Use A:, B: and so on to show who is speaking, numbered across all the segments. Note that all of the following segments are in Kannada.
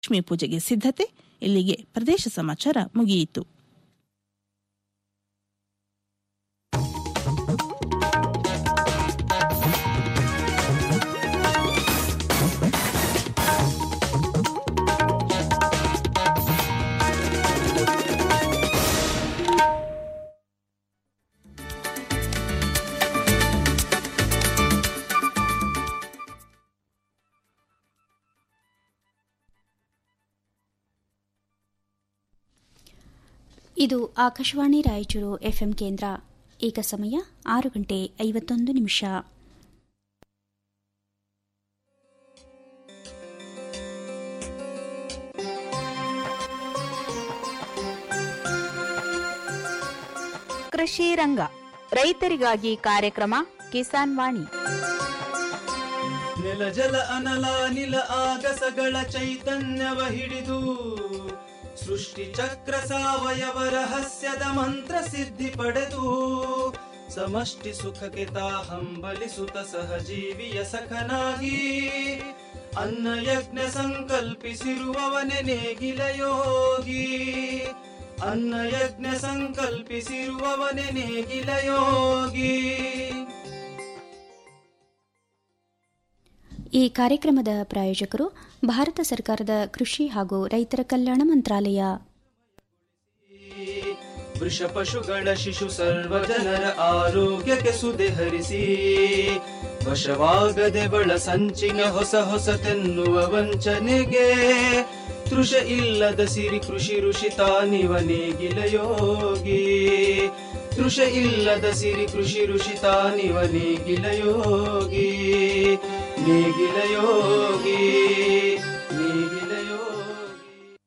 A: ಲಕ್ಷ್ಮೀ ಪೂಜೆಗೆ ಸಿದ್ಧತೆ ಇಲ್ಲಿಗೆ ಪ್ರದೇಶ ಸಮಾಚಾರ ಮುಗಿಯಿತು
B: ಇದು ಆಕಾಶವಾಣಿ ರಾಯಚೂರು ಎಫ್ಎಂ ಕೇಂದ್ರ ಈಗ ಸಮಯ ಆರು ಗಂಟೆ ಐವತ್ತೊಂದು ನಿಮಿಷ
C: ಕೃಷಿ ರಂಗ ರೈತರಿಗಾಗಿ ಕಾರ್ಯಕ್ರಮ ಕಿಸಾನ್ ವಾಣಿ
D: ನೆಲ ಜಲ ಅನಲ ನಿಲ ಆಗಸಗಳ ಚೈತನ್ಯವ ಹಿಡಿದು ಸೃಷ್ಟಿ ಚಕ್ರ ಸಾವಯವ ರಹಸ್ಯದ ಮಂತ್ರ ಸಿದ್ಧಿ ಪಡೆದು ಸಮಷ್ಟಿ ಸುಖಕ್ಕೆ ತಾ ಹಂಬಲಿಸುತ್ತ ಸಹಜೀವಿಯ ಸಖನಾಗಿ ಅನ್ನ ಯಜ್ಞ ಸಂಕಲ್ಪಿಸಿರುವವನೆ ನೇಗಿಲ ಯೋಗಿ ಅನ್ನ ಯಜ್ಞ ಸಂಕಲ್ಪಿಸಿರುವವನೆ ನೇಗಿಲ ಯೋಗಿ
B: ಈ ಕಾರ್ಯಕ್ರಮದ ಪ್ರಾಯೋಜಕರು ಭಾರತ ಸರ್ಕಾರದ ಕೃಷಿ ಹಾಗೂ ರೈತರ ಕಲ್ಯಾಣ ಮಂತ್ರಾಲಯ
D: ವೃಷ ಪಶುಗಳ ಶಿಶು ಸರ್ವ ಜನರ ಆರೋಗ್ಯಕ್ಕೆ ಸುದೆ ಹರಿಸಿ ವಶವಾಗದೆ ಬಳ ಸಂಚಿನ ಹೊಸ ಹೊಸತೆನ್ನುವ ವಂಚನೆಗೆ ತೃಷ ಇಲ್ಲದ ಸಿರಿ ಕೃಷಿ ಋಷಿ ತಾನಿವ ನೇಗಿಲ ಯೋಗಿ ತೃಷ ಇಲ್ಲದ ಸಿರಿ ಕೃಷಿ ಋಷಿ ತಾನಿವ ನೇಗಿಲ ಯೋಗಿ ನೇಗಿಲ ಯೋಗಿ ನೇಗಿಲ ಯೋಗಿ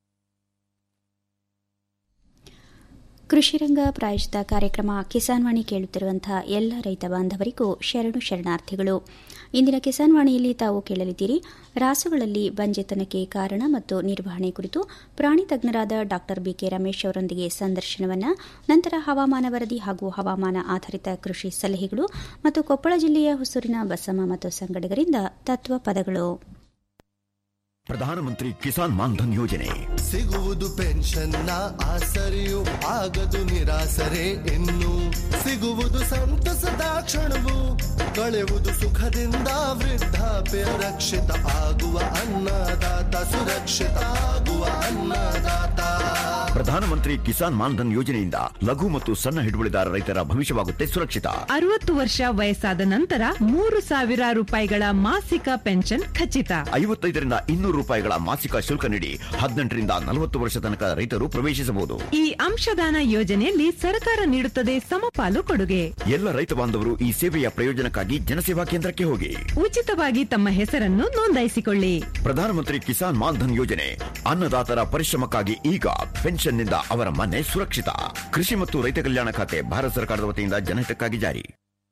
B: ಕೃಷಿರಂಗ ಪ್ರಾಯೋಜಿತ ಕಾರ್ಯಕ್ರಮ ಕಿಸಾನ್ ವಾಣಿ ಕೇಳುತ್ತಿರುವಂತಹ ಎಲ್ಲ ರೈತ ಬಾಂಧವರಿಗೂ ಶರಣು ಶರಣಾರ್ಥಿಗಳು ಇಂದಿನ ಕಿಸಾನ್ ವಾಣಿಯಲ್ಲಿ ತಾವು ಕೇಳಲಿದ್ದೀರಿ ರಾಸುಗಳಲ್ಲಿ ಬಂಜೆತನಕ್ಕೆ ಕಾರಣ ಮತ್ತು ನಿರ್ವಹಣೆ ಕುರಿತು ಪ್ರಾಣಿ ತಜ್ಞರಾದ ಡಾ ಬಿಕೆ ರಮೇಶ್ ಅವರೊಂದಿಗೆ ಸಂದರ್ಶನವನ್ನ ನಂತರ ಹವಾಮಾನ ವರದಿ ಹಾಗೂ ಹವಾಮಾನ ಆಧಾರಿತ ಕೃಷಿ ಸಲಹೆಗಳು ಮತ್ತು ಕೊಪ್ಪಳ ಜಿಲ್ಲೆಯ ಹೊಸೂರಿನ ಬಸಮ್ಮ ಮತ್ತು ಸಂಗಡಿಗರಿಂದ ತತ್ವ ಪದಗಳು
E: ಪ್ರಧಾನಮಂತ್ರಿ ಕಿಸಾನ್ ಮಾನ್ಧನ್ ಯೋಜನೆ
F: ಸಿಗುವುದು ಪೆನ್ಷನ್ನ ಆಸರೆಯು ಆಗದು ನಿರಾಸರೆ ಇನ್ನು ಸಿಗುವುದು ಸಂತಸದ ಕ್ಷಣವು ಕಳೆವುದು ಸುಖದಿಂದ ವೃದ್ಧಾಪ್ಯ ರಕ್ಷಿತ ಆಗುವ ಅನ್ನದಾತ ಸುರಕ್ಷಿತ ಆಗುವ ಅನ್ನದಾತ
E: ಪ್ರಧಾನಮಂತ್ರಿ ಕಿಸಾನ್ ಮಾನ್ಧನ್ ಯೋಜನೆಯಿಂದ ಲಘು ಮತ್ತು ಸಣ್ಣ ಹಿಡುವಳಿದಾರ ರೈತರ ಭವಿಷ್ಯವಾಗುತ್ತೆ ಸುರಕ್ಷಿತ
G: ಅರವತ್ತು ವರ್ಷ ವಯಸ್ಸಾದ ನಂತರ ಮೂರು ಸಾವಿರ ರೂಪಾಯಿಗಳ ಮಾಸಿಕ ಪೆನ್ಷನ್ ಖಚಿತ
E: ಐವತ್ತೈದರಿಂದ ಇನ್ನೂರು ರೂಪಾಯಿಗಳ ಮಾಸಿಕ ಶುಲ್ಕ ನೀಡಿ ಹದಿನೆಂಟರಿಂದ ನಲವತ್ತು ವರ್ಷ ತನಕ ರೈತರು ಪ್ರವೇಶಿಸಬಹುದು
G: ಈ ಅಂಶದಾನ ಯೋಜನೆಯಲ್ಲಿ ಸರ್ಕಾರ ನೀಡುತ್ತದೆ ಸಮಪಾಲು ಕೊಡುಗೆ
E: ಎಲ್ಲ ರೈತ ಬಾಂಧವರು ಈ ಸೇವೆಯ ಪ್ರಯೋಜನಕ್ಕಾಗಿ ಜನಸೇವಾ ಕೇಂದ್ರಕ್ಕೆ ಹೋಗಿ
G: ಉಚಿತವಾಗಿ ತಮ್ಮ ಹೆಸರನ್ನು ನೋಂದಾಯಿಸಿಕೊಳ್ಳಿ
E: ಪ್ರಧಾನಮಂತ್ರಿ ಕಿಸಾನ್ ಮಾನ್ಧನ್ ಯೋಜನೆ ಅನ್ನದಾತರ ಪರಿಶ್ರಮಕ್ಕಾಗಿ ಈಗ ಪೆನ್ಷನ್ನಿಂದ ಅವರ ಮನೆ ಸುರಕ್ಷಿತ ಕೃಷಿ ಮತ್ತು ರೈತ ಕಲ್ಯಾಣ ಖಾತೆ ಭಾರತ ಸರ್ಕಾರದ ವತಿಯಿಂದ ಜನಹಿತಕ್ಕಾಗಿ ಜಾರಿ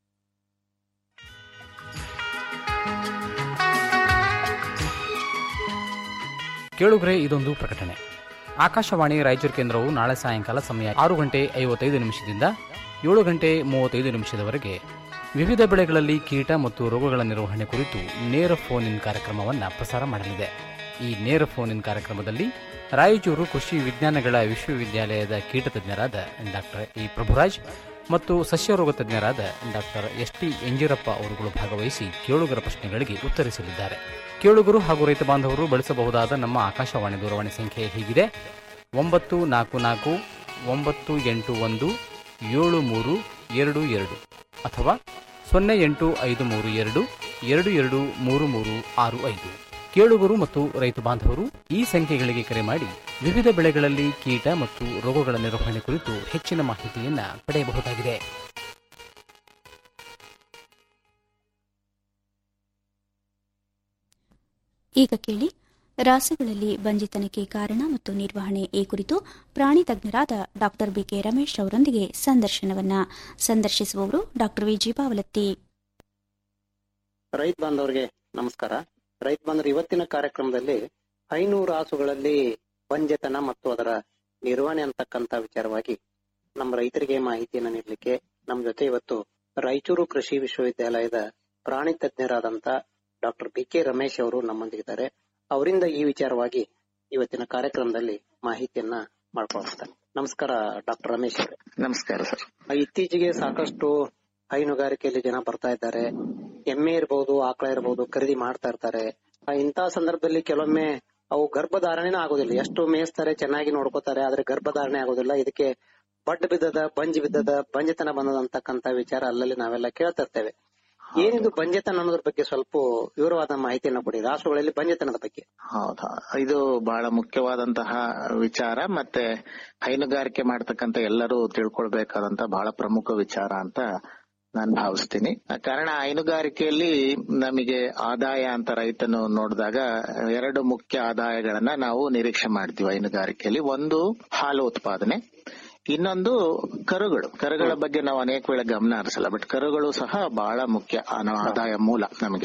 H: ಕೇಳುಗ್ರೆ ಇದೊಂದು ಪ್ರಕಟಣೆ ಆಕಾಶವಾಣಿ ರಾಯಚೂರು ಕೇಂದ್ರವು ನಾಳೆ ಸಾಯಂಕಾಲ ಸಮಯ ಆರು ಗಂಟೆ ಐವತ್ತೈದು ನಿಮಿಷದಿಂದ ಏಳು ಗಂಟೆ ಮೂವತ್ತೈದು ನಿಮಿಷದವರೆಗೆ ವಿವಿಧ ಬೆಳೆಗಳಲ್ಲಿ ಕೀಟ ಮತ್ತು ರೋಗಗಳ ನಿರ್ವಹಣೆ ಕುರಿತು ನೇರ ಫೋನ್ ಇನ್ ಕಾರ್ಯಕ್ರಮವನ್ನು ಪ್ರಸಾರ ಮಾಡಲಿದೆ ಈ ನೇರ ಫೋನ್ ಇನ್ ಕಾರ್ಯಕ್ರಮದಲ್ಲಿ ರಾಯಚೂರು ಕೃಷಿ ವಿಜ್ಞಾನಗಳ ವಿಶ್ವವಿದ್ಯಾಲಯದ ಕೀಟ ತಜ್ಞರಾದ ಡಾಕ್ಟರ್ ಇ ಪ್ರಭುರಾಜ್ ಮತ್ತು ಸಸ್ಯರೋಗ ತಜ್ಞರಾದ ಡಾಕ್ಟರ್ ಎಸ್ ಟಿ ಎಂಜಿರಪ್ಪ ಅವರುಗಳು ಭಾಗವಹಿಸಿ ಕೇಳುಗರ ಪ್ರಶ್ನೆಗಳಿಗೆ ಉತ್ತರಿಸಲಿದ್ದಾರೆ ಕೇಳುಗರು ಹಾಗೂ ರೈತ ಬಾಂಧವರು ಬಳಸಬಹುದಾದ ನಮ್ಮ ಆಕಾಶವಾಣಿ ದೂರವಾಣಿ ಸಂಖ್ಯೆ ಹೀಗಿದೆ ಒಂಬತ್ತು ನಾಲ್ಕು ನಾಲ್ಕು ಒಂಬತ್ತು ಎಂಟು ಒಂದು ಏಳು ಮೂರು ಎರಡು ಎರಡು ಅಥವಾ ಸೊನ್ನೆ ಎಂಟು ಐದು ಮೂರು ಎರಡು ಎರಡು ಎರಡು ಮೂರು ಮೂರು ಆರು ಐದು ಕೇಳುಗರು ಮತ್ತು ರೈತ ಬಾಂಧವರು ಈ ಸಂಖ್ಯೆಗಳಿಗೆ ಕರೆ ಮಾಡಿ ವಿವಿಧ ಬೆಳೆಗಳಲ್ಲಿ ಕೀಟ ಮತ್ತು ರೋಗಗಳ ನಿರ್ವಹಣೆ ಕುರಿತು ಹೆಚ್ಚಿನ ಮಾಹಿತಿಯನ್ನ ಪಡೆಯಬಹುದಾಗಿದೆ
B: ಈಗ ಕೇಳಿ ರಾಸುಗಳಲ್ಲಿ ಬಂಜಿತನಕ್ಕೆ ಕಾರಣ ಮತ್ತು ನಿರ್ವಹಣೆ ಈ ಕುರಿತು ಪ್ರಾಣಿ ತಜ್ಞರಾದ ಡಾ ಬಿಕೆ ರಮೇಶ್ ಅವರೊಂದಿಗೆ ಸಂದರ್ಶನವನ್ನ ಸಂದರ್ಶಿಸುವವರು ಡಾ ವಿ ಜೀಪಾವಲತ್ತಿ
I: ರೈತ ಬಾಂಧವರಿಗೆ ನಮಸ್ಕಾರ ರೈತ ಬಾಂಧವರು ಇವತ್ತಿನ ಕಾರ್ಯಕ್ರಮದಲ್ಲಿ ಐನೂರು ರಾಸುಗಳಲ್ಲಿ ಬಂಜೆತನ ಮತ್ತು ಅದರ ನಿರ್ವಹಣೆ ಅಂತಕ್ಕಂತ ವಿಚಾರವಾಗಿ ನಮ್ಮ ರೈತರಿಗೆ ಮಾಹಿತಿಯನ್ನು ನೀಡಲಿಕ್ಕೆ ನಮ್ಮ ಜೊತೆ ಇವತ್ತು ರಾಯಚೂರು ಕೃಷಿ ವಿಶ್ವವಿದ್ಯಾಲಯದ ಪ್ರಾಣಿ ತಜ್ಞರಾದಂತ ಡಾಕ್ಟರ್ ಬಿ ಕೆ ರಮೇಶ್ ಅವರು ನಮ್ಮೊಂದಿಗಿದ್ದಾರೆ ಅವರಿಂದ ಈ ವಿಚಾರವಾಗಿ ಇವತ್ತಿನ ಕಾರ್ಯಕ್ರಮದಲ್ಲಿ ಮಾಹಿತಿಯನ್ನ ಮಾಡ್ಕೊಳ್ತಾರೆ ನಮಸ್ಕಾರ ಡಾಕ್ಟರ್ ರಮೇಶ್ ಅವರೇ
J: ನಮಸ್ಕಾರ ಸರ್
I: ಇತ್ತೀಚೆಗೆ ಸಾಕಷ್ಟು ಹೈನುಗಾರಿಕೆಯಲ್ಲಿ ಜನ ಬರ್ತಾ ಇದ್ದಾರೆ ಎಮ್ಮೆ ಇರಬಹುದು ಆಕಳ ಇರಬಹುದು ಖರೀದಿ ಮಾಡ್ತಾ ಇರ್ತಾರೆ ಆ, ಇಂತಹ ಸಂದರ್ಭದಲ್ಲಿ ಕೆಲವೊಮ್ಮೆ ಅವು ಗರ್ಭಧಾರಣೆನೇ ಆಗೋದಿಲ್ಲ ಎಷ್ಟು ಮೇಯಿಸ್ತಾರೆ ಚೆನ್ನಾಗಿ ನೋಡ್ಕೋತಾರೆ ಆದ್ರೆ ಗರ್ಭಧಾರಣೆ ಆಗೋದಿಲ್ಲ ಇದಕ್ಕೆ ಬಡ್ ಬಿದ್ದದ ಬಂಜ್ ಬಿದ್ದದ ಬಂಜೆತನ ಬಂದದ ಅಂತಕ್ಕಂತ ವಿಚಾರ ಅಲ್ಲಲ್ಲಿ ನಾವೆಲ್ಲ ಕೇಳ್ತಾ ಇರ್ತೇವೆ ಏನಿದು ಬಂಜೆತನ ಅನ್ನೋದ್ರ ಬಗ್ಗೆ ಸ್ವಲ್ಪ ವಿವರವಾದ ಮಾಹಿತಿಯನ್ನ ಕೊಡಿ ರಾಷ್ಟ್ರಗಳಲ್ಲಿ ಬಂಜೆತನದ ಬಗ್ಗೆ
J: ಹೌದಾ ಇದು ಬಹಳ ಮುಖ್ಯವಾದಂತಹ ವಿಚಾರ ಮತ್ತೆ ಹೈನುಗಾರಿಕೆ ಮಾಡ್ತಕ್ಕಂತ ಎಲ್ಲರೂ ತಿಳ್ಕೊಳ್ಬೇಕಾದಂತ ಬಹಳ ಪ್ರಮುಖ ವಿಚಾರ ಅಂತ ನಾನ್ ಭಾವಿಸ್ತೀನಿ ಕಾರಣ ಹೈನುಗಾರಿಕೆಯಲ್ಲಿ ನಮಗೆ ಆದಾಯ ಅಂತ ರೈತನು ನೋಡಿದಾಗ ಎರಡು ಮುಖ್ಯ ಆದಾಯಗಳನ್ನ ನಾವು ನಿರೀಕ್ಷೆ ಮಾಡ್ತೀವಿ ಹೈನುಗಾರಿಕೆಯಲ್ಲಿ ಒಂದು ಹಾಲು ಉತ್ಪಾದನೆ ಇನ್ನೊಂದು ಕರುಗಳು ಕರುಗಳ ಬಗ್ಗೆ ನಾವು ಅನೇಕ ವೇಳೆ ಗಮನ ಹರಿಸಲ್ಲ ಬಟ್ ಕರುಗಳು ಸಹ ಬಹಳ ಮುಖ್ಯ ಆ ನಮ್ಮ ಆದಾಯ ಮೂಲ ನಮಗೆ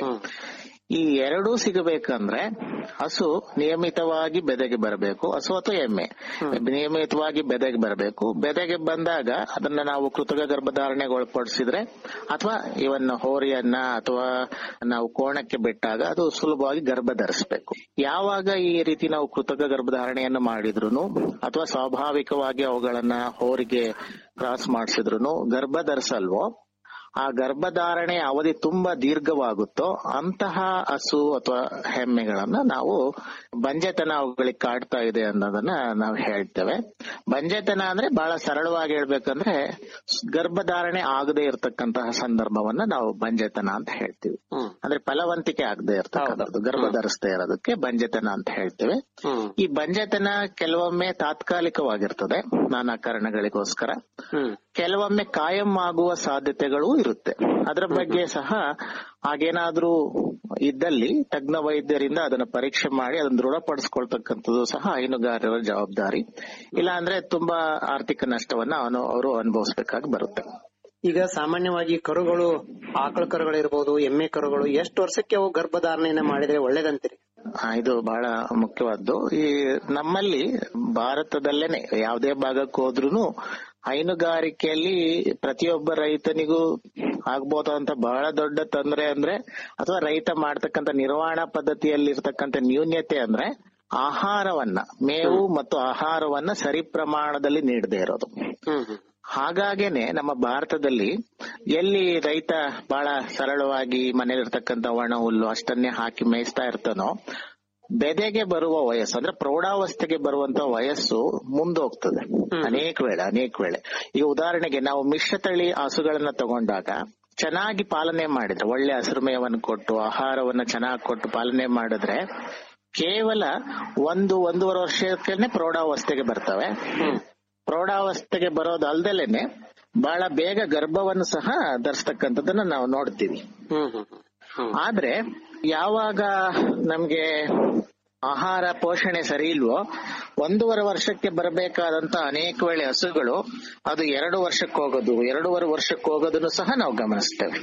J: ಈ ಎರಡೂ ಸಿಗಬೇಕಂದ್ರೆ ಹಸು ನಿಯಮಿತವಾಗಿ ಬೆದೆಗೆ ಬರಬೇಕು ಹಸು ಅಥವಾ ಎಮ್ಮೆ ನಿಯಮಿತವಾಗಿ ಬೆದೆಗೆ ಬರಬೇಕು ಬೆದೆಗೆ ಬಂದಾಗ ಅದನ್ನ ನಾವು ಕೃತಕ ಗರ್ಭಧಾರಣೆಗೆ ಒಳಪಡಿಸಿದ್ರೆ ಅಥವಾ ಇವನ್ ಹೋರಿಯನ್ನ ಅಥವಾ ನಾವು ಕೋಣಕ್ಕೆ ಬಿಟ್ಟಾಗ ಅದು ಸುಲಭವಾಗಿ ಗರ್ಭ ಧರಿಸಬೇಕು ಯಾವಾಗ ಈ ರೀತಿ ನಾವು ಕೃತಕ ಗರ್ಭಧಾರಣೆಯನ್ನು ಮಾಡಿದ್ರು ಅಥವಾ ಸ್ವಾಭಾವಿಕವಾಗಿ ಅವುಗಳನ್ನ ಹೋರಿಗೆ ಕ್ರಾಸ್ ಮಾಡಿಸಿದ್ರು ಗರ್ಭ ಧರಿಸಲ್ವೋ ಆ ಗರ್ಭಧಾರಣೆ ಅವಧಿ ತುಂಬಾ ದೀರ್ಘವಾಗುತ್ತೋ ಅಂತಹ ಹಸು ಅಥವಾ ಹೆಮ್ಮೆಗಳನ್ನ ನಾವು ಬಂಜೆತನ ಅವುಗಳಿಗೆ ಕಾಡ್ತಾ ಇದೆ ಅನ್ನೋದನ್ನ ನಾವು ಹೇಳ್ತೇವೆ ಬಂಜೆತನ ಅಂದ್ರೆ ಬಹಳ ಸರಳವಾಗಿ ಹೇಳ್ಬೇಕಂದ್ರೆ ಗರ್ಭಧಾರಣೆ ಆಗದೆ ಇರತಕ್ಕಂತಹ ಸಂದರ್ಭವನ್ನ ನಾವು ಬಂಜೆತನ ಅಂತ ಹೇಳ್ತೀವಿ ಅಂದ್ರೆ ಫಲವಂತಿಕೆ ಆಗದೆ ಇರ್ತಕ್ಕಂಥದ್ದು ಗರ್ಭ ಧರಿಸದೆ ಇರೋದಕ್ಕೆ ಬಂಜೆತನ ಅಂತ ಹೇಳ್ತೇವೆ ಈ ಬಂಜೆತನ ಕೆಲವೊಮ್ಮೆ ತಾತ್ಕಾಲಿಕವಾಗಿರ್ತದೆ ನಾನಾ ಕಾರಣಗಳಿಗೋಸ್ಕರ ಕೆಲವೊಮ್ಮೆ ಕಾಯಂ ಆಗುವ ಸಾಧ್ಯತೆಗಳು ಇರುತ್ತೆ ಅದರ ಬಗ್ಗೆ ಸಹ ಹಾಗೇನಾದ್ರೂ ಇದ್ದಲ್ಲಿ ತಜ್ಞ ವೈದ್ಯರಿಂದ ಅದನ್ನ ಪರೀಕ್ಷೆ ಮಾಡಿ ಅದನ್ನ ದೃಢಪಡಿಸ್ಕೊಳ್ತಕ್ಕಂಥದ್ದು ಸಹ ಹೈನುಗಾರರ ಜವಾಬ್ದಾರಿ ಇಲ್ಲ ಅಂದ್ರೆ ತುಂಬಾ ಆರ್ಥಿಕ ನಷ್ಟವನ್ನ ಅವನು ಅವರು ಅನುಭವಿಸ್ಬೇಕಾಗಿ ಬರುತ್ತೆ
I: ಈಗ ಸಾಮಾನ್ಯವಾಗಿ ಕರುಗಳು ಆಕಳ ಕರುಗಳಿರ್ಬೋದು ಎಮ್ಮೆ ಕರುಗಳು ಎಷ್ಟು ವರ್ಷಕ್ಕೆ ಅವು ಗರ್ಭಧಾರಣೆಯನ್ನ ಮಾಡಿದ್ರೆ ಒಳ್ಳೇದಂತೀರಿ
J: ಆ, ಇದು ಬಹಳ ಮುಖ್ಯವಾದ್ದು ಈ ನಮ್ಮಲ್ಲಿ ಭಾರತದಲ್ಲೇನೆ ಯಾವುದೇ ಭಾಗಕ್ಕೆ ಹೋದ್ರೂ ಹೈನುಗಾರಿಕೆಯಲ್ಲಿ ಪ್ರತಿಯೊಬ್ಬ ರೈತನಿಗೂ ಆಗ್ಬೋದಂತ ಬಹಳ ದೊಡ್ಡ ತೊಂದರೆ ಅಂದ್ರೆ ಅಥವಾ ರೈತ ಮಾಡ್ತಕ್ಕಂತ ನಿರ್ವಹಣಾ ಪದ್ಧತಿಯಲ್ಲಿ ಇರ್ತಕ್ಕಂತ ನ್ಯೂನ್ಯತೆ ಅಂದ್ರೆ ಆಹಾರವನ್ನ ಮೇವು ಮತ್ತು ಆಹಾರವನ್ನ ಸರಿ ಪ್ರಮಾಣದಲ್ಲಿ ನೀಡದೇ ಇರೋದು ಹಾಗಾಗೇನೆ ನಮ್ಮ ಭಾರತದಲ್ಲಿ ಎಲ್ಲಿ ರೈತ ಬಹಳ ಸರಳವಾಗಿ ಮನೇಲಿರ್ತಕ್ಕಂತ ಒಣ ಹುಲ್ಲು ಅಷ್ಟನ್ನೇ ಹಾಕಿ ಮೇಯಿಸ್ತಾ ಇರ್ತಾನೋ ಬೆದೆಗೆ ಬರುವ ವಯಸ್ಸು ಅಂದ್ರೆ ಪ್ರೌಢಾವಸ್ಥೆಗೆ ಬರುವಂತ ವಯಸ್ಸು ಮುಂದೋಗ್ತದೆ ಅನೇಕ ವೇಳೆ ಅನೇಕ ವೇಳೆ ಈಗ ಉದಾಹರಣೆಗೆ ನಾವು ಮಿಶ್ರತಳಿ ಹಸುಗಳನ್ನ ತಗೊಂಡಾಗ ಚೆನ್ನಾಗಿ ಪಾಲನೆ ಮಾಡಿದ್ರೆ ಒಳ್ಳೆ ಹಸಿರುಮೇವನ್ನು ಕೊಟ್ಟು ಆಹಾರವನ್ನ ಚೆನ್ನಾಗಿ ಕೊಟ್ಟು ಪಾಲನೆ ಮಾಡಿದ್ರೆ ಕೇವಲ ಒಂದು ಒಂದೂವರೆ ವರ್ಷಕ್ಕೆ ಪ್ರೌಢಾವಸ್ಥೆಗೆ ಬರ್ತವೆ ಪ್ರೌಢಾವಸ್ಥೆಗೆ ಬರೋದಲ್ದಲೇನೆ ಬಹಳ ಬೇಗ ಗರ್ಭವನ್ನು ಸಹ ಧರಿಸ್ತಕ್ಕಂಥದ್ದನ್ನ ನಾವು ನೋಡ್ತೀವಿ ಆದ್ರೆ ಯಾವಾಗ ನಮ್ಗೆ ಆಹಾರ ಪೋಷಣೆ ಸರಿ ಇಲ್ವೋ ಒಂದೂವರೆ ವರ್ಷಕ್ಕೆ ಬರಬೇಕಾದಂತ ಅನೇಕ ವೇಳೆ ಹಸುಗಳು ಅದು ಎರಡು ವರ್ಷಕ್ಕೆ ಹೋಗೋದು ಎರಡೂವರೆ ವರ್ಷಕ್ಕೆ ಹೋಗೋದನ್ನು ಸಹ ನಾವು ಗಮನಿಸ್ತೇವೆ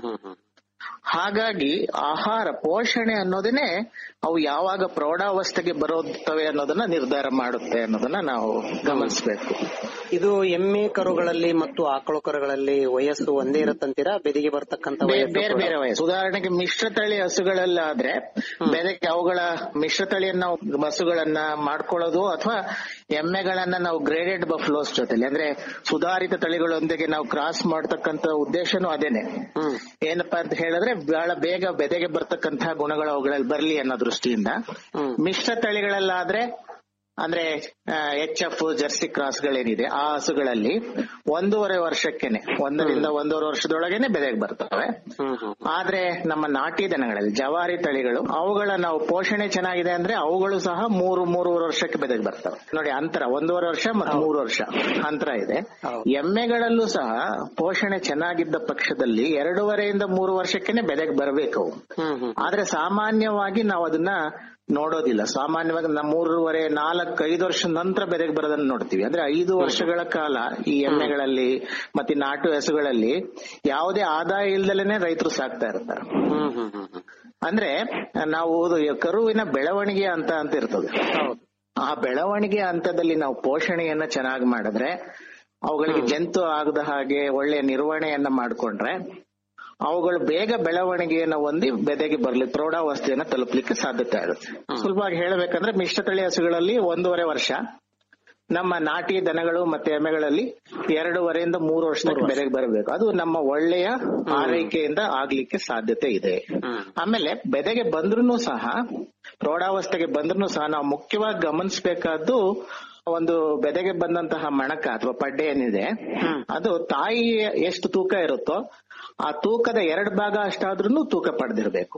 J: ಹಾಗಾಗಿ ಆಹಾರ ಪೋಷಣೆ ಅನ್ನೋದನ್ನೇ ಅವು ಯಾವಾಗ ಪ್ರೌಢಾವಸ್ಥೆಗೆ ಬರುತ್ತವೆ ಅನ್ನೋದನ್ನ ನಿರ್ಧಾರ ಮಾಡುತ್ತೆ ಅನ್ನೋದನ್ನ ನಾವು ಗಮನಿಸಬೇಕು
I: ಇದು ಎಮ್ಮೆ ಕರುಗಳಲ್ಲಿ ಮತ್ತು ಆಕಳು ಕರುಗಳಲ್ಲಿ ವಯಸ್ಸು ಒಂದೇ ಇರತ್ತಂತೀರಾ ಬೆದಿಗೆ ಬರ್ತಕ್ಕಂತ ವಯಸ್ಸು
J: ಬೇರೆ ಬೇರೆ ವಯಸ್ಸು ಉದಾಹರಣೆಗೆ ಮಿಶ್ರತಳಿ ಹಸುಗಳಲ್ಲಾದ್ರೆ ಬೆದಕ್ಕೆ ಅವುಗಳ ಮಿಶ್ರತಳಿಯನ್ನ ನಾವು ಹಸುಗಳನ್ನ ಮಾಡ್ಕೊಳ್ಳೋದು ಅಥವಾ ಎಮ್ಮೆಗಳನ್ನ ನಾವು ಗ್ರೇಡೆಡ್ ಬಫ್ಲೋಸ್ ಜೊತೆಲಿ ಅಂದ್ರೆ ಸುಧಾರಿತ ತಳಿಗಳೊಂದಿಗೆ ನಾವು ಕ್ರಾಸ್ ಮಾಡ್ತಕ್ಕಂತ ಉದ್ದೇಶನೂ ಅದೇನೆ ಏನಪ್ಪಾ ಅಂತ ಹೇಳಿದ್ರೆ ಬಹಳ ಬೇಗ ಬೆದೆಗೆ ಬರ್ತಕ್ಕಂತಹ ಗುಣಗಳು ಅವುಗಳಲ್ಲಿ ಬರ್ಲಿ ಅನ್ನೋ ದೃಷ್ಟಿಯಿಂದ ಮಿಶ್ರ ತಳಿಗಳಲ್ಲಾದ್ರೆ ಅಂದ್ರೆ ಎಚ್ ಎಫ್ ಜರ್ಸಿ ಕ್ರಾಸ್ ಗಳೇನಿದೆ ಆ ಹಸುಗಳಲ್ಲಿ ಒಂದೂವರೆ ವರ್ಷಕ್ಕೆನೆ ಒಂದರಿಂದ ಒಂದೂವರೆ ವರ್ಷದೊಳಗೇನೆ ಬೆದೆಗೆ ಬರ್ತವೆ ಆದ್ರೆ ನಮ್ಮ ನಾಟಿ ದನಗಳಲ್ಲಿ ಜವಾರಿ ತಳಿಗಳು ಅವುಗಳ ನಾವು ಪೋಷಣೆ ಚೆನ್ನಾಗಿದೆ ಅಂದ್ರೆ ಅವುಗಳು ಸಹ ಮೂರು ಮೂರುವರೆ ವರ್ಷಕ್ಕೆ ಬೆದೆಗೆ ಬರ್ತವೆ ನೋಡಿ ಅಂತರ ಒಂದೂವರೆ ವರ್ಷ ಮತ್ತು ಮೂರು ವರ್ಷ ಅಂತರ ಇದೆ ಎಮ್ಮೆಗಳಲ್ಲೂ ಸಹ ಪೋಷಣೆ ಚೆನ್ನಾಗಿದ್ದ ಪಕ್ಷದಲ್ಲಿ ಎರಡೂವರೆಯಿಂದ ಮೂರು ವರ್ಷಕ್ಕೆನೆ ಬೆದೆಗೆ ಬರಬೇಕು ಅವು ಆದ್ರೆ ಸಾಮಾನ್ಯವಾಗಿ ನಾವು ಅದನ್ನ ನೋಡೋದಿಲ್ಲ ಸಾಮಾನ್ಯವಾಗಿ ನಮ್ಮ ಮೂರುವರೆ ನಾಲ್ಕು ಐದು ವರ್ಷ ನಂತರ ಬೆದೆಗೆ ಬರೋದನ್ನ ನೋಡ್ತೀವಿ ಅಂದ್ರೆ ಐದು ವರ್ಷಗಳ ಕಾಲ ಈ ಎಮ್ಮೆಗಳಲ್ಲಿ ಮತ್ತೆ ಈ ನಾಟು ಹಸುಗಳಲ್ಲಿ ಯಾವುದೇ ಆದಾಯ ಇಲ್ದಲೇನೆ ರೈತರು ಸಾಕ್ತಾ ಇರ್ತಾರೆ ಅಂದ್ರೆ ನಾವು ಇದು ಕರುವಿನ ಬೆಳವಣಿಗೆ ಅಂತ ಅಂತ ಇರ್ತದೆ ಆ ಬೆಳವಣಿಗೆ ಹಂತದಲ್ಲಿ ನಾವು ಪೋಷಣೆಯನ್ನ ಚೆನ್ನಾಗಿ ಮಾಡಿದ್ರೆ ಅವುಗಳಿಗೆ ಜಂತು ಆಗದ ಹಾಗೆ ಒಳ್ಳೆ ನಿರ್ವಹಣೆಯನ್ನ ಮಾಡ್ಕೊಂಡ್ರೆ ಅವುಗಳು ಬೇಗ ಬೆಳವಣಿಗೆಯನ್ನು ಹೊಂದಿ ಬೆದೆಗೆ ಬರ್ಲಿಕ್ಕೆ ಪ್ರೌಢಾವಸ್ಥೆಯನ್ನ ತಲುಪಲಿಕ್ಕೆ ಸಾಧ್ಯತೆ ಆಗುತ್ತೆ ಸುಲಭವಾಗಿ ಹೇಳಬೇಕಂದ್ರೆ ಮಿಶ್ರತಳಿ ಹಸುಗಳಲ್ಲಿ ಒಂದೂವರೆ ವರ್ಷ ನಮ್ಮ ನಾಟಿ ದನಗಳು ಮತ್ತೆ ಎಮ್ಮೆಗಳಲ್ಲಿ ಎರಡೂವರೆಯಿಂದ ಮೂರು ವರ್ಷಕ್ಕೆ ಬೆಲೆಗೆ ಬರಬೇಕು ಅದು ನಮ್ಮ ಒಳ್ಳೆಯ ಆರೈಕೆಯಿಂದ ಆಗ್ಲಿಕ್ಕೆ ಸಾಧ್ಯತೆ ಇದೆ ಆಮೇಲೆ ಬೆದೆಗೆ ಬಂದ್ರೂ ಸಹ ಪ್ರೌಢಾವಸ್ಥೆಗೆ ಬಂದ್ರೂ ಸಹ ನಾವು ಮುಖ್ಯವಾಗಿ ಗಮನಿಸಬೇಕಾದ್ದು ಒಂದು ಬೆದೆಗೆ ಬಂದಂತಹ ಮಣಕ ಅಥವಾ ಪಡ್ಡೆ ಏನಿದೆ ಅದು ತಾಯಿ ಎಷ್ಟು ತೂಕ ಇರುತ್ತೋ ಆ ತೂಕದ ಎರಡು ಭಾಗ ಅಷ್ಟಾದ್ರೂ ತೂಕ ಪಡೆದಿರ್ಬೇಕು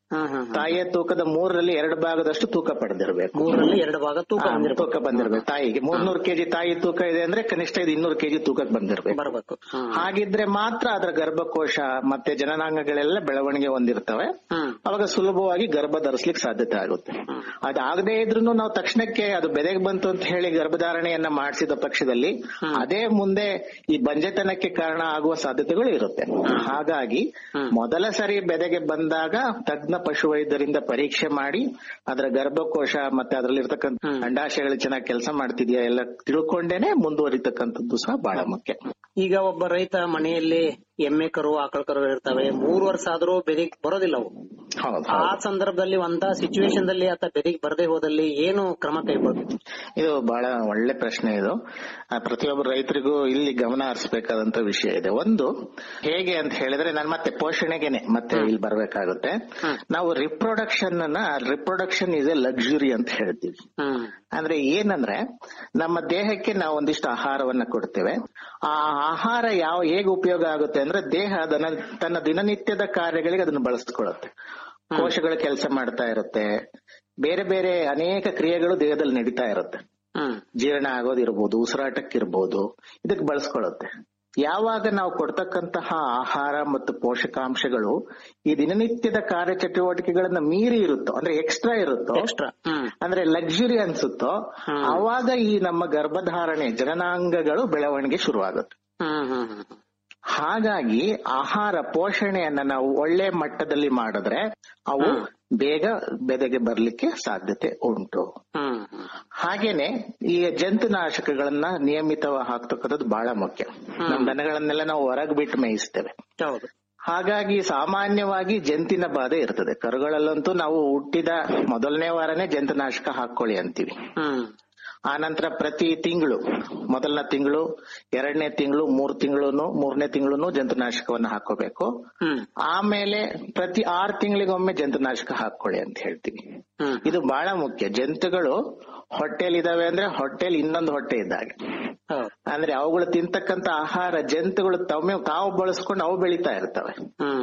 J: ತಾಯಿಯ ತೂಕದ ಮೂರರಲ್ಲಿ ಎರಡು ಭಾಗದಷ್ಟು ತೂಕ ಪಡೆದಿರ್ಬೇಕು
I: ಮೂರರಲ್ಲಿ ಎರಡು ಭಾಗ ತೂಕ
J: ಹಾ, ತೂಕ ಬಂದಿರ್ಬೇಕು ತಾಯಿಗೆ ಮೂರ್ನೂರು ಕೆಜಿ ತಾಯಿ ತೂಕ ಇದೆ ಅಂದ್ರೆ ಕನಿಷ್ಠ ಇದು ಇನ್ನೂರು ಕೆಜಿ ತೂಕಕ್ಕೆ ಬಂದಿರ್ಬೇಕು
I: ಬರ್ಬೇಕು
J: ಹಾಗಿದ್ರೆ ಮಾತ್ರ ಅದರ ಗರ್ಭಕೋಶ ಮತ್ತೆ ಜನನಾಂಗಗಳೆಲ್ಲ ಬೆಳವಣಿಗೆ ಹೊಂದಿರ್ತವೆ ಅವಾಗ ಸುಲಭವಾಗಿ ಗರ್ಭ ಧರಿಸ್ಲಿಕ್ಕೆ ಸಾಧ್ಯತೆ ಆಗುತ್ತೆ ಅದಾಗದೇ ಇದ್ರೂ ನಾವು ತಕ್ಷಣಕ್ಕೆ ಅದು ಬೆದೆಗೆ ಬಂತು ಅಂತ ಹೇಳಿ ಗರ್ಭಧಾರಣೆಯನ್ನ ಮಾಡಿಸಿದ ಪಕ್ಷದಲ್ಲಿ ಅದೇ ಮುಂದೆ ಈ ಬಂಜೆತನಕ್ಕೆ ಕಾರಣ ಆಗುವ ಸಾಧ್ಯತೆಗಳು ಇರುತ್ತೆ ಹಾಗಾಗಿ ಮೊದಲ ಸರಿ ಬೆದೆಗೆ ಬಂದಾಗ ತಜ್ಞ ಪಶುವೈದ್ಯರಿಂದ ಪರೀಕ್ಷೆ ಮಾಡಿ ಅದರ ಗರ್ಭಕೋಶ ಮತ್ತೆ ಅದರಲ್ಲಿ ಇರ್ತಕ್ಕಂಥ ಅಂಡಾಶಯಗಳು ಚೆನ್ನಾಗಿ ಕೆಲಸ ಮಾಡ್ತಿದ್ಯಾ ಎಲ್ಲ ತಿಳ್ಕೊಂಡೇನೆ ಮುಂದುವರಿತಕ್ಕಂಥದ್ದು ಸಹ ಬಹಳ ಮುಖ್ಯ
I: ಈಗ ಒಬ್ಬ ರೈತ ಮನೆಯಲ್ಲಿ ಎಮ್ಮೆ ಕರು ಆಕಳ ಕರು ಇರ್ತವೆ ಮೂರು ವರ್ಷ ಆದ್ರೂ ಬೆದಿಗ್ ಬರೋದಿಲ್ಲ ಅವು
J: ಹೌದು
I: ಆ ಸಂದರ್ಭದಲ್ಲಿ ಅಂತ ಸಿಚುವೇಶನ್ ದಲ್ಲಿ ಆತ ಬೆದಿಗ್ ಬರದೇ ಹೋದಲ್ಲಿ ಏನು ಕ್ರಮ ಕೈಗೊಳ್ಬೇಕು
J: ಇದು ಬಹಳ ಒಳ್ಳೆ ಪ್ರಶ್ನೆ ಇದು ಆ, ಪ್ರತಿಯೊಬ್ಬ ರೈತರಿಗೂ ಇಲ್ಲಿ ಗಮನ ಹರಿಸಬೇಕಾದಂತ ವಿಷಯ ಇದೆ ಒಂದು ಹೇಗೆ ಅಂತ ಹೇಳಿದ್ರೆ ನಾನು ಮತ್ತೆ ಪೋಷಣೆಗೆನೆ ಮತ್ತೆ ಇಲ್ಲಿ ಬರ್ಬೇಕಾಗುತ್ತೆ ನಾವು ರಿಪ್ರೊಡಕ್ಷನ್ ಅನ್ನ ರಿಪ್ರೊಡಕ್ಷನ್ ಇಸ್ ಎ ಲಕ್ಸುರಿ ಅಂತ ಹೇಳ್ತೀವಿ ಅಂದ್ರೆ ಏನಂದ್ರೆ ನಮ್ಮ ದೇಹಕ್ಕೆ ನಾವು ಒಂದಿಷ್ಟು ಆಹಾರವನ್ನ ಕೊಡ್ತೇವೆ ಆ ಆಹಾರ ಯಾವ ಹೇಗೆ ಉಪಯೋಗ ಆಗುತ್ತೆ ಅಂದ್ರೆ ದೇಹ ಅದನ್ನ ತನ್ನ ದಿನನಿತ್ಯದ ಕಾರ್ಯಗಳಿಗೆ ಅದನ್ನ ಬಳಸ್ಕೊಳ್ಳುತ್ತೆ ಕೋಶಗಳು ಕೆಲಸ ಮಾಡ್ತಾ ಇರುತ್ತೆ ಬೇರೆ ಬೇರೆ ಅನೇಕ ಕ್ರಿಯೆಗಳು ದೇಹದಲ್ಲಿ ನಡೀತಾ ಇರುತ್ತೆ ಜೀರ್ಣ ಆಗೋದಿರ್ಬೋದು ಉಸಿರಾಟಕ್ಕಿರ್ಬೋದು ಇದಕ್ಕೆ ಬಳಸ್ಕೊಳ್ಳುತ್ತೆ ಯಾವಾಗ ನಾವು ಕೊಡ್ತಕ್ಕಂತಹ ಆಹಾರ ಮತ್ತು ಪೋಷಕಾಂಶಗಳು ಈ ದಿನನಿತ್ಯದ ಕಾರ್ಯಚಟುವಟಿಕೆಗಳನ್ನ ಮೀರಿ ಇರುತ್ತೋ ಅಂದ್ರೆ ಎಕ್ಸ್ಟ್ರಾ ಇರುತ್ತೋ
I: ಎಕ್ಸ್ಟ್ರಾ
J: ಅಂದ್ರೆ ಲಕ್ಸುರಿ ಅನ್ಸುತ್ತೋ ಅವಾಗ ಈ ನಮ್ಮ ಗರ್ಭಧಾರಣೆ ಜನನಾಂಗಗಳು ಬೆಳವಣಿಗೆ ಶುರುವಾಗುತ್ತೆ ಹಾಗಾಗಿ ಆಹಾರ ಪೋಷಣೆಯನ್ನ ನಾವು ಒಳ್ಳೆ ಮಟ್ಟದಲ್ಲಿ ಮಾಡಿದ್ರೆ ಅವು ಬೇಗ ಬೆದೆಗೆ ಬರ್ಲಿಕ್ಕೆ ಸಾಧ್ಯತೆ ಉಂಟು ಹಾಗೇನೆ ಈ ಜಂತುನಾಶಕಗಳನ್ನ ನಿಯಮಿತವಾಗಿ ಹಾಕ್ತಕ್ಕಂಥದ್ದು ಬಹಳ ಮುಖ್ಯ ನಮ್ಮ ದನಗಳನ್ನೆಲ್ಲ ನಾವು ಹೊರಗ್ ಬಿಟ್ಟು ಮೇಯಿಸ್ತೇವೆ
I: ಹೌದು
J: ಹಾಗಾಗಿ ಸಾಮಾನ್ಯವಾಗಿ ಜಂತಿನ ಬಾಧೆ ಇರ್ತದೆ ಕರುಗಳಲ್ಲಂತೂ ನಾವು ಹುಟ್ಟಿದ ಮೊದಲನೇ ವಾರನೇ ಜಂತುನಾಶಕ ಹಾಕೊಳ್ಳಿ ಅಂತೀವಿ ಆ ನಂತರ ಪ್ರತಿ ತಿಂಗಳು ಮೊದಲನೇ ತಿಂಗಳು ಎರಡನೇ ತಿಂಗಳು ಮೂರ್ ತಿಂಗಳು ಮೂರನೇ ತಿಂಗಳು ಜಂತುನಾಶಕವನ್ನ ಹಾಕೋಬೇಕು ಆಮೇಲೆ ಪ್ರತಿ ಆರು ತಿಂಗಳಿಗೊಮ್ಮೆ ಜಂತುನಾಶಕ ಹಾಕೊಳ್ಳಿ ಅಂತ ಹೇಳ್ತೀವಿ ಇದು ಬಹಳ ಮುಖ್ಯ ಜಂತುಗಳು ಹೊಟ್ಟೆಲ್ ಇದಾವೆ ಅಂದ್ರೆ ಹೊಟ್ಟೆಲ್ ಇನ್ನೊಂದು ಹೊಟ್ಟೆ ಇದ್ದಾಗೆ ಅಂದ್ರೆ ಅವುಗಳು ತಿಂತಕ್ಕಂತ ಆಹಾರ ಜಂತುಗಳು ತಮ್ಮ ತಾವು ಬಳಸ್ಕೊಂಡು ಅವು ಬೆಳೀತಾ ಇರ್ತವೆ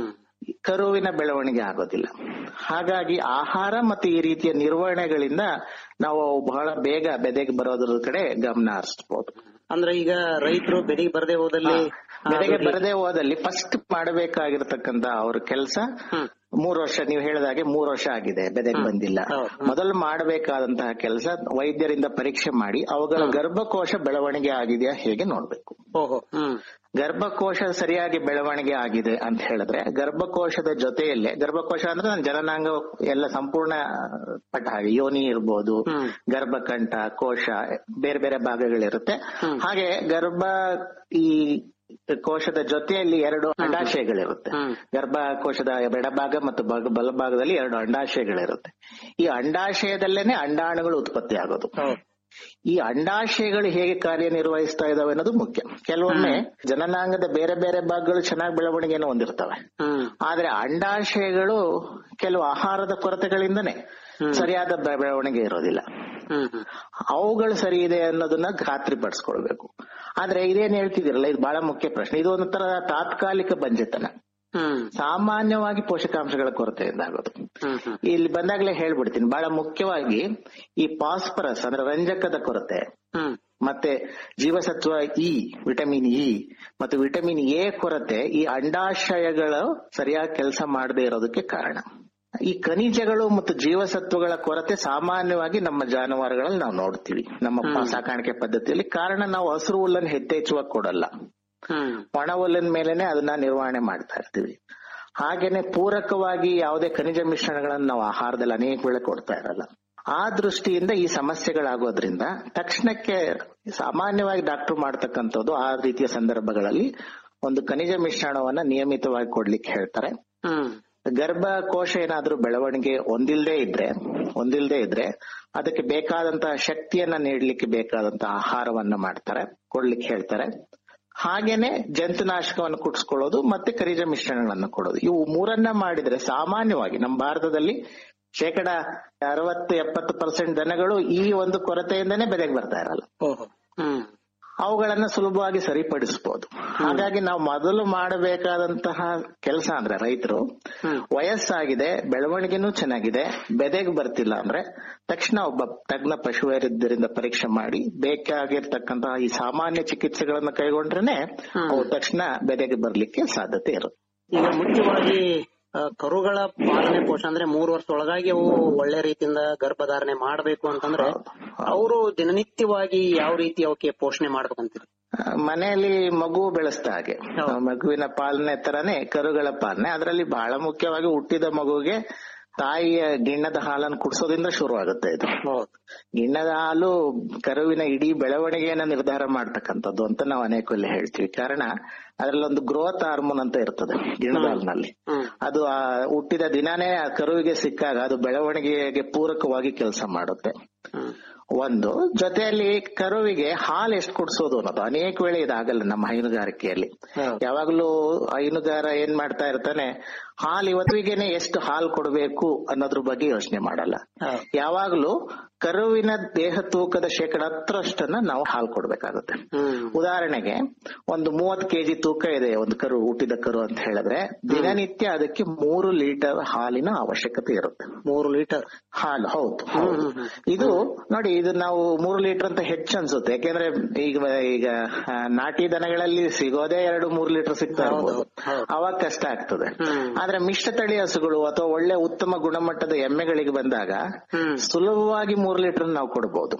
J: ಕರುವಿನ ಬೆಳವಣಿಗೆ ಆಗೋದಿಲ್ಲ ಹಾಗಾಗಿ ಆಹಾರ ಮತ್ತು ಈ ರೀತಿಯ ನಿರ್ವಹಣೆಗಳಿಂದ ನಾವು ಬಹಳ ಬೇಗ ಬೆದೆಗೆ ಬರೋದ್ರ ಕಡೆ ಗಮನ ಹರಿಸಬಹುದು
I: ಅಂದ್ರೆ ಈಗ ರೈತರು ಬೆದಿಗ್ ಬರದೇ ಹೋದಲ್ಲಿ
J: ಬೆದೆಗೆ ಬರದೇ ಹೋದಲ್ಲಿ ಫಸ್ಟ್ ಮಾಡಬೇಕಾಗಿರ್ತಕ್ಕಂತ ಅವ್ರ ಕೆಲಸ ಮೂರು ವರ್ಷ ನೀವು ಹೇಳಿದಾಗೆ ಮೂರು ವರ್ಷ ಆಗಿದೆ ಬೆದೆಗೆ ಬಂದಿಲ್ಲ ಮೊದಲು ಮಾಡಬೇಕಾದಂತಹ ಕೆಲಸ ವೈದ್ಯರಿಂದ ಪರೀಕ್ಷೆ ಮಾಡಿ ಅವುಗಳ ಗರ್ಭಕೋಶ ಬೆಳವಣಿಗೆ ಆಗಿದೆಯಾ ಹೇಗೆ ನೋಡ್ಬೇಕು
I: ಓಹೋ ಹ್ಮ್
J: ಗರ್ಭಕೋಶ ಸರಿಯಾಗಿ ಬೆಳವಣಿಗೆ ಆಗಿದೆ ಅಂತ ಹೇಳಿದ್ರೆ ಗರ್ಭಕೋಶದ ಜೊತೆಯಲ್ಲೇ ಗರ್ಭಕೋಶ ಅಂದ್ರೆ ನನ್ನ ಜನನಾಂಗ ಎಲ್ಲ ಸಂಪೂರ್ಣ ಪಟ್ಟ ಹಾಗೆ ಯೋನಿ ಇರ್ಬೋದು ಗರ್ಭಕಂಠ ಕೋಶ ಬೇರೆ ಬೇರೆ ಭಾಗಗಳಿರುತ್ತೆ ಹಾಗೆ ಗರ್ಭ ಈ ಕೋಶದ ಜೊತೆಯಲ್ಲಿ ಎರಡು ಅಂಡಾಶಯಗಳಿರುತ್ತೆ ಗರ್ಭಕೋಶದ ಎಡಭಾಗ ಮತ್ತು ಬಗ- ಬಲಭಾಗದಲ್ಲಿ ಎರಡು ಅಂಡಾಶಯಗಳಿರುತ್ತೆ ಈ ಅಂಡಾಶಯದಲ್ಲೇನೆ ಅಂಡಾಣುಗಳು ಉತ್ಪತ್ತಿ ಆಗೋದು ಈ ಅಂಡಾಶಯಗಳು ಹೇಗೆ ಕಾರ್ಯನಿರ್ವಹಿಸ್ತಾ ಇದಾವೆ ಅನ್ನೋದು ಮುಖ್ಯ ಕೆಲವೊಮ್ಮೆ ಜನನಾಂಗದ ಬೇರೆ ಬೇರೆ ಭಾಗಗಳು ಚೆನ್ನಾಗಿ ಬೆಳವಣಿಗೆಯನ್ನು ಹೊಂದಿರ್ತವೆ ಆದ್ರೆ ಅಂಡಾಶಯಗಳು ಕೆಲವು ಆಹಾರದ ಕೊರತೆಗಳಿಂದನೇ ಸರಿಯಾದ ಬೆ- ಬೆಳವಣಿಗೆ ಇರೋದಿಲ್ಲ ಅವುಗಳು ಸರಿ ಇದೆ ಅನ್ನೋದನ್ನ ಖಾತ್ರಿ ಪಡಿಸ್ಕೊಳ್ಬೇಕು ಆದ್ರೆ ಇದೇನ್ ಹೇಳ್ತಿದಿರಲ್ಲ ಇದು ಬಹಳ ಮುಖ್ಯ ಪ್ರಶ್ನೆ ಇದು ಒಂಥರ ತಾತ್ಕಾಲಿಕ ಬಂಜೆತನ ಸಾಮಾನ್ಯವಾಗಿ ಪೋಷಕಾಂಶಗಳ ಕೊರತೆಯಿಂದ ಆಗೋದು ಇಲ್ಲಿ ಬಂದಾಗ್ಲೇ ಹೇಳ್ಬಿಡ್ತೀನಿ ಬಹಳ ಮುಖ್ಯವಾಗಿ ಈ ಫಾಸ್ಫರಸ್ ಅಂದ್ರೆ ರಂಜಕದ ಕೊರತೆ ಮತ್ತೆ ಜೀವಸತ್ವ ಇ ವಿಟಮಿನ್ ಇ ಮತ್ತು ವಿಟಮಿನ್ ಎ ಕೊರತೆ ಈ ಅಂಡಾಶಯಗಳು ಸರಿಯಾಗಿ ಕೆಲಸ ಮಾಡದೇ ಇರೋದಕ್ಕೆ ಕಾರಣ ಈ ಖನಿಜಗಳು ಮತ್ತು ಜೀವಸತ್ವಗಳ ಕೊರತೆ ಸಾಮಾನ್ಯವಾಗಿ ನಮ್ಮ ಜಾನುವಾರುಗಳಲ್ಲಿ ನಾವು ನೋಡ್ತೀವಿ ನಮ್ಮ ಪ- ಸಾಕಾಣಿಕೆ ಪದ್ಧತಿಯಲ್ಲಿ ಕಾರಣ ನಾವು ಹಸಿರು ಹುಲ್ಲನ್ನು ಯಥೇಚ್ಛವಾಗಿ ಕೊಡಲ್ಲ ಒಣ ಹುಲ್ಲಿನ ಮೇಲೆನೆ ಅದನ್ನ ನಿರ್ವಹಣೆ ಮಾಡ್ತಾ ಇರ್ತೀವಿ ಹಾಗೇನೆ ಪೂರಕವಾಗಿ ಯಾವುದೇ ಖನಿಜ ಮಿಶ್ರಣಗಳನ್ನು ನಾವು ಆಹಾರದಲ್ಲಿ ಅನೇಕ ವೇಳೆ ಕೊಡ್ತಾ ಇರಲ್ಲ ಆ ದೃಷ್ಟಿಯಿಂದ ಈ ಸಮಸ್ಯೆಗಳಾಗೋದ್ರಿಂದ ತಕ್ಷಣಕ್ಕೆ ಸಾಮಾನ್ಯವಾಗಿ ಡಾಕ್ಟರ್ ಮಾಡ್ತಕ್ಕಂಥದ್ದು ಆ ರೀತಿಯ ಸಂದರ್ಭಗಳಲ್ಲಿ ಒಂದು ಖನಿಜ ಮಿಶ್ರಣವನ್ನ ನಿಯಮಿತವಾಗಿ ಕೊಡ್ಲಿಕ್ಕೆ ಹೇಳ್ತಾರೆ ಗರ್ಭಕೋಶ ಏನಾದ್ರೂ ಬೆಳವಣಿಗೆ ಹೊಂದಿಲ್ದೇ ಇದ್ರೆ ಹೊಂದಿಲ್ದೇ ಇದ್ರೆ ಅದಕ್ಕೆ ಬೇಕಾದಂತಹ ಶಕ್ತಿಯನ್ನ ನೀಡ್ಲಿಕ್ಕೆ ಬೇಕಾದಂತಹ ಆಹಾರವನ್ನ ಮಾಡ್ತಾರೆ ಕೊಡ್ಲಿಕ್ಕೆ ಹೇಳ್ತಾರೆ ಹಾಗೇನೆ ಜಂತುನಾಶಕವನ್ನು ಕುಡಿಸ್ಕೊಳ್ಳೋದು ಮತ್ತೆ ಖನಿಜ ಮಿಶ್ರಣಗಳನ್ನ ಕೊಡೋದು ಇವು ಮೂರನ್ನ ಮಾಡಿದ್ರೆ ಸಾಮಾನ್ಯವಾಗಿ ನಮ್ಮ ಭಾರತದಲ್ಲಿ ಶೇಕಡ ಅರವತ್ತು ಎಪ್ಪತ್ತು ಪರ್ಸೆಂಟ್ ದನಗಳು ಈ ಒಂದು ಕೊರತೆಯಿಂದನೇ ಬೆದೆಗೆ ಬರ್ತಾ ಇರಲ್ಲ ಅವುಗಳನ್ನ ಸುಲಭವಾಗಿ ಸರಿಪಡಿಸಬಹುದು ಹಾಗಾಗಿ ನಾವು ಮೊದಲು ಮಾಡಬೇಕಾದಂತಹ ಕೆಲಸ ಅಂದ್ರೆ ರೈತರು ವಯಸ್ಸಾಗಿದೆ ಬೆಳವಣಿಗೆನೂ ಚೆನ್ನಾಗಿದೆ ಬೆದೆಗೆ ಬರ್ತಿಲ್ಲ ಅಂದ್ರೆ ತಕ್ಷಣ ಒಬ್ಬ ತಜ್ಞ ಪಶುವೈದ್ಯರಿಂದ ಪರೀಕ್ಷೆ ಮಾಡಿ ಬೇಕಾಗಿರ್ತಕ್ಕಂತಹ ಈ ಸಾಮಾನ್ಯ ಚಿಕಿತ್ಸೆಗಳನ್ನ ಕೈಗೊಂಡ್ರೇನೆ ಅವು ತಕ್ಷಣ ಬೆದೆಗೆ ಬರ್ಲಿಕ್ಕೆ ಸಾಧ್ಯತೆ ಇರುತ್ತೆ
I: ಈಗ ಮುಖ್ಯವಾಗಿ ಆ, ಕರುಗಳ ಪಾಲನೆ ಪೋಷಣೆ ಅಂದ್ರೆ ಮೂರು ವರ್ಷ ಒಳಗಾಗಿ ಅವು ಒಳ್ಳೆ ರೀತಿಯಿಂದ ಗರ್ಭಧಾರಣೆ ಮಾಡಬೇಕು ಅಂತಂದ್ರೆ ಅವರು ದಿನನಿತ್ಯವಾಗಿ ಯಾವ ರೀತಿ ಅವಕ್ಕೆ ಪೋಷಣೆ ಮಾಡ್ಬೇಕಂತೀರಿ
J: ಆ, ಮನೆಯಲ್ಲಿ ಮಗು ಬೆಳೆಸ್ದ ಹಾಗೆ ಆ, ಮಗುವಿನ ಪಾಲನೆ ತರನೇ ಕರುಗಳ ಪಾಲನೆ ಅದರಲ್ಲಿ ಬಹಳ ಮುಖ್ಯವಾಗಿ ಹುಟ್ಟಿದ ಮಗುಗೆ ತಾಯಿಯ ಗಿಣ್ಣದ ಹಾಲನ್ನು ಕುಡಿಸೋದ್ರಿಂದ ಶುರು ಆಗುತ್ತೆ ಇದು ಗಿಣ್ಣದ ಹಾಲು ಕರುವಿನ ಇಡೀ ಬೆಳವಣಿಗೆಯನ್ನ ನಿರ್ಧಾರ ಮಾಡ್ತಕ್ಕಂಥದ್ದು ಅಂತ ನಾವು ಅನೇಕಲ್ಲಿ ಹೇಳ್ತೀವಿ ಕಾರಣ ಅದರಲ್ಲಿ ಒಂದು ಗ್ರೋತ್ ಹಾರ್ಮೋನ್ ಅಂತ ಇರ್ತದೆ ಗಿಣ್ಣದ ಹಾಲಿನಲ್ಲಿ ಅದು ಆ ಹುಟ್ಟಿದ ದಿನಾನೇ ಆ ಕರುವಿಗೆ ಸಿಕ್ಕಾಗ ಅದು ಬೆಳವಣಿಗೆಗೆ ಪೂರಕವಾಗಿ ಕೆಲಸ ಮಾಡುತ್ತೆ ಒಂದು ಜೊತೆಯಲ್ಲಿ ಕರುವಿಗೆ ಹಾಲು ಎಷ್ಟು ಕುಡಿಸೋದು ಅನ್ನೋದು ಅನೇಕ ವೇಳೆ ಇದಾಗಲ್ಲ ನಮ್ಮ ಹೈನುಗಾರಿಕೆಯಲ್ಲಿ ಯಾವಾಗ್ಲೂ ಹೈನುಗಾರ ಏನ್ ಮಾಡ್ತಾ ಇರ್ತಾನೆ ಹಾಲು ಇವತ್ತಿಗೆನೆ ಎಷ್ಟು ಹಾಲು ಕೊಡಬೇಕು ಅನ್ನೋದ್ರ ಬಗ್ಗೆ ಯೋಚನೆ ಮಾಡಲ್ಲ ಯಾವಾಗ್ಲೂ ಕರುವಿನ ದೇಹ ತೂಕದ ಶೇಕಡ ಹತ್ತರಷ್ಟನ್ನ ನಾವು ಹಾಲು ಕೊಡ್ಬೇಕಾಗುತ್ತೆ ಉದಾಹರಣೆಗೆ ಒಂದು ಮೂವತ್ ಕೆಜಿ ತೂಕ ಇದೆ ಒಂದು ಕರು ಹುಟ್ಟಿದ ಕರು ಅಂತ ಹೇಳಿದ್ರೆ ದಿನನಿತ್ಯ ಅದಕ್ಕೆ ಮೂರು ಲೀಟರ್ ಹಾಲಿನ ಅವಶ್ಯಕತೆ ಇರುತ್ತೆ
I: ಮೂರು ಲೀಟರ್
J: ಹಾಲು ಹೌದು ಹೌದು. ಇದು ನೋಡಿ ಇದು ನಾವು ಮೂರು ಲೀಟರ್ ಅಂತ ಹೆಚ್ಚು ಅನ್ಸುತ್ತೆ ಯಾಕೆಂದ್ರೆ ಈಗ ಈಗ ಆ, ನಾಟಿ ದನಗಳಲ್ಲಿ ಸಿಗೋದೇ ಎರಡು ಮೂರು ಲೀಟರ್ ಸಿಗ್ತಾ ಇರ್ಬೋದು ಅವಾಗ ಕಷ್ಟ ಆಗ್ತದೆ ಆದ್ರೆ ಮಿಶ್ರ ತಳಿ ಹಸುಗಳು ಅಥವಾ ಒಳ್ಳೆ ಉತ್ತಮ ಗುಣಮಟ್ಟದ ಎಮ್ಮೆಗಳಿಗೆ ಬಂದಾಗ ಸುಲಭವಾಗಿ ಮೂರು ಲೀಟರ್ ನಾವು ಕೊಡಬಹುದು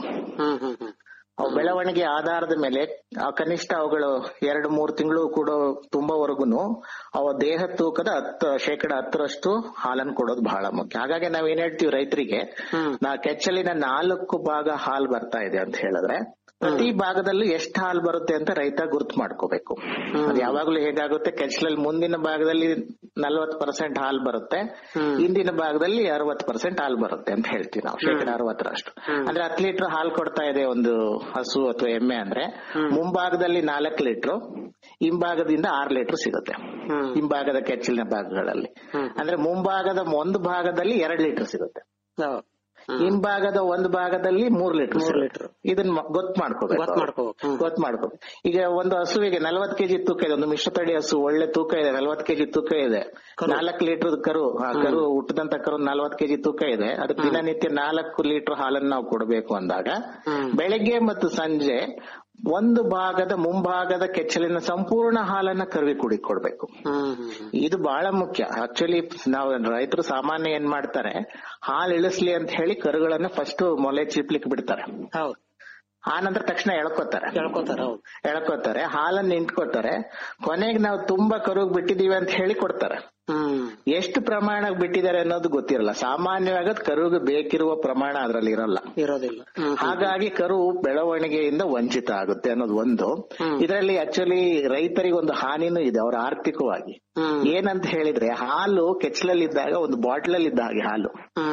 J: ಅವು ಬೆಳವಣಿಗೆ ಆಧಾರದ ಮೇಲೆ ಆ ಕನಿಷ್ಠ ಅವುಗಳು ಎರಡು ಮೂರು ತಿಂಗಳು ಕೂಡ ತುಂಬವರೆಗೂ ಅವ ದೇಹ ತೂಕದ ಹತ್ತು ಶೇಕಡ ಹತ್ತರಷ್ಟು ಹಾಲನ್ನು ಕೊಡೋದು ಬಹಳ ಮುಖ್ಯ ಹಾಗಾಗಿ ನಾವ್ ಏನ್ ಹೇಳ್ತೀವಿ ರೈತರಿಗೆ ನಾ ಕೆಚ್ಚಲಿನ ನಾಲ್ಕು ಭಾಗ ಹಾಲು ಬರ್ತಾ ಇದೆ ಅಂತ ಹೇಳಿದ್ರೆ ಪ್ರತಿ ಭಾಗದಲ್ಲೂ ಎಷ್ಟು ಹಾಲು ಬರುತ್ತೆ ಅಂತ ರೈತ ಗುರ್ತು ಮಾಡ್ಕೋಬೇಕು ಅದು ಯಾವಾಗ್ಲೂ ಹೇಗಾಗುತ್ತೆ ಕೆಚ್ಚಲಲ್ಲಿ ಮುಂದಿನ ಭಾಗದಲ್ಲಿ ನಲ್ವತ್ ಪರ್ಸೆಂಟ್ ಹಾಲು ಬರುತ್ತೆ ಹಿಂದಿನ ಭಾಗದಲ್ಲಿ ಅರವತ್ ಪರ್ಸೆಂಟ್ ಹಾಲು ಬರುತ್ತೆ ಅಂತ ಹೇಳ್ತೀವಿ ನಾವು ಶೇಕಡ ಅರವತ್ತರಷ್ಟು ಅಂದ್ರೆ ಹತ್ತು ಲೀಟರ್ ಹಾಲು ಕೊಡ್ತಾ ಇದೆ ಒಂದು ಹಸು ಅಥವಾ ಎಮ್ಮೆ ಅಂದ್ರೆ ಮುಂಭಾಗದಲ್ಲಿ ನಾಲ್ಕು ಲೀಟರ್ ಹಿಂಭಾಗದಿಂದ ಆರು ಲೀಟರ್ ಸಿಗುತ್ತೆ ಹಿಂಭಾಗದ ಕೆಚ್ಚಲಿನ ಭಾಗಗಳಲ್ಲಿ ಅಂದ್ರೆ ಮುಂಭಾಗದ ಒಂದು ಭಾಗದಲ್ಲಿ ಎರಡ್ ಲೀಟರ್ ಸಿಗುತ್ತೆ ಹಿಂಭಾಗದ ಒಂದು ಭಾಗದಲ್ಲಿ ಮೂರ್ ಲೀಟರ್ ಲೀಟರ್ ಇದನ್ನ ಮ- ಗೊತ್ತು ಮಾಡ್ಕೋಬೇಕು
I: ಗೊತ್ತು ಮಾಡ್ಕೋಬೇಕು.
J: ಗೊತ್ತು ಮಾಡ್ಕೋಬೇಕು ಈಗ ಒಂದು ಹಸುವಿಗೆ ನಲ್ವತ್ ಕೆಜಿ ತೂಕ ಇದೆ ಒಂದು ಮಿಶ್ರತಳಿ ಹಸು ಒಳ್ಳೆ ತೂಕ ಇದೆ ನಲ್ವತ್ ಕೆಜಿ ತೂಕ ಇದೆ ನಾಲ್ಕು ಲೀಟರ್ ಕರು ಆ ಕರು ಹುಟ್ಟದಂತ ಕರು ನಲ್ವತ್ ಕೆಜಿ ತೂಕ ಇದೆ ಅದಕ್ಕೆ ದಿನನಿತ್ಯ ನಾಲ್ಕು ಲೀಟರ್ ಹಾಲನ್ನು ನಾವು ಕೊಡಬೇಕು ಅಂದಾಗ ಬೆಳಗ್ಗೆ ಮತ್ತು ಸಂಜೆ ಒಂದು ಭಾಗದ ಮುಂಭಾಗದ ಕೆಚ್ಚಲಿನ ಸಂಪೂರ್ಣ ಹಾಲನ್ನ ಕರುವಿ ಕುಡಿ ಕೊಡ್ಬೇಕು ಇದು ಬಹಳ ಮುಖ್ಯ ಆಕ್ಚುಲಿ ನಾವು ರೈತರು ಸಾಮಾನ್ಯ ಏನ್ ಮಾಡ್ತಾರೆ ಹಾಲು ಇಳಿಸ್ಲಿ ಅಂತ ಹೇಳಿ ಕರುಗಳನ್ನ ಫಸ್ಟ್ ಮೊಲೆ ಚೀಪ್ಲಿಕ್ಕೆ ಬಿಡ್ತಾರೆ
I: ಹೌದು
J: ಆ ನಂತರ ತಕ್ಷಣ ಎಳ್ಕೊತಾರೆ
I: ಹೇಳ್ಕೊತಾರ ಹೌದು
J: ಎಳ್ಕೊತಾರೆ ಹಾಲನ್ನ ನಿಂಟ್ಕೊತಾರೆ ಕೊನೆಗೆ ನಾವು ತುಂಬಾ ಕರುಗ್ ಬಿಟ್ಟಿದೀವಿ ಅಂತ ಹೇಳಿ ಕೊಡ್ತಾರೆ ಎಷ್ಟು ಪ್ರಮಾಣ ಬಿಟ್ಟಿದ್ದಾರೆ ಅನ್ನೋದು ಗೊತ್ತಿರಲ್ಲ ಸಾಮಾನ್ಯವಾಗಿ ಅದ್ ಕರುಗೆ ಬೇಕಿರುವ ಪ್ರಮಾಣ ಅದ್ರಲ್ಲಿ ಇರಲ್ಲ
I: ಇರೋದಿಲ್ಲ
J: ಹಾಗಾಗಿ ಕರು ಬೆಳವಣಿಗೆಯಿಂದ ವಂಚಿತ ಆಗುತ್ತೆ ಅನ್ನೋದು ಒಂದು ಇದರಲ್ಲಿ ಆಕ್ಚುಲಿ ರೈತರಿಗೆ ಒಂದು ಹಾನಿನೂ ಇದೆ ಅವರ ಆರ್ಥಿಕವಾಗಿ ಏನಂತ ಹೇಳಿದ್ರೆ ಹಾಲು ಕೆಚ್ಚಲಲ್ಲಿದ್ದಾಗ ಒಂದು ಬಾಟ್ಲಲ್ಲಿ ಇದ್ದ ಹಾಗೆ ಹಾಲು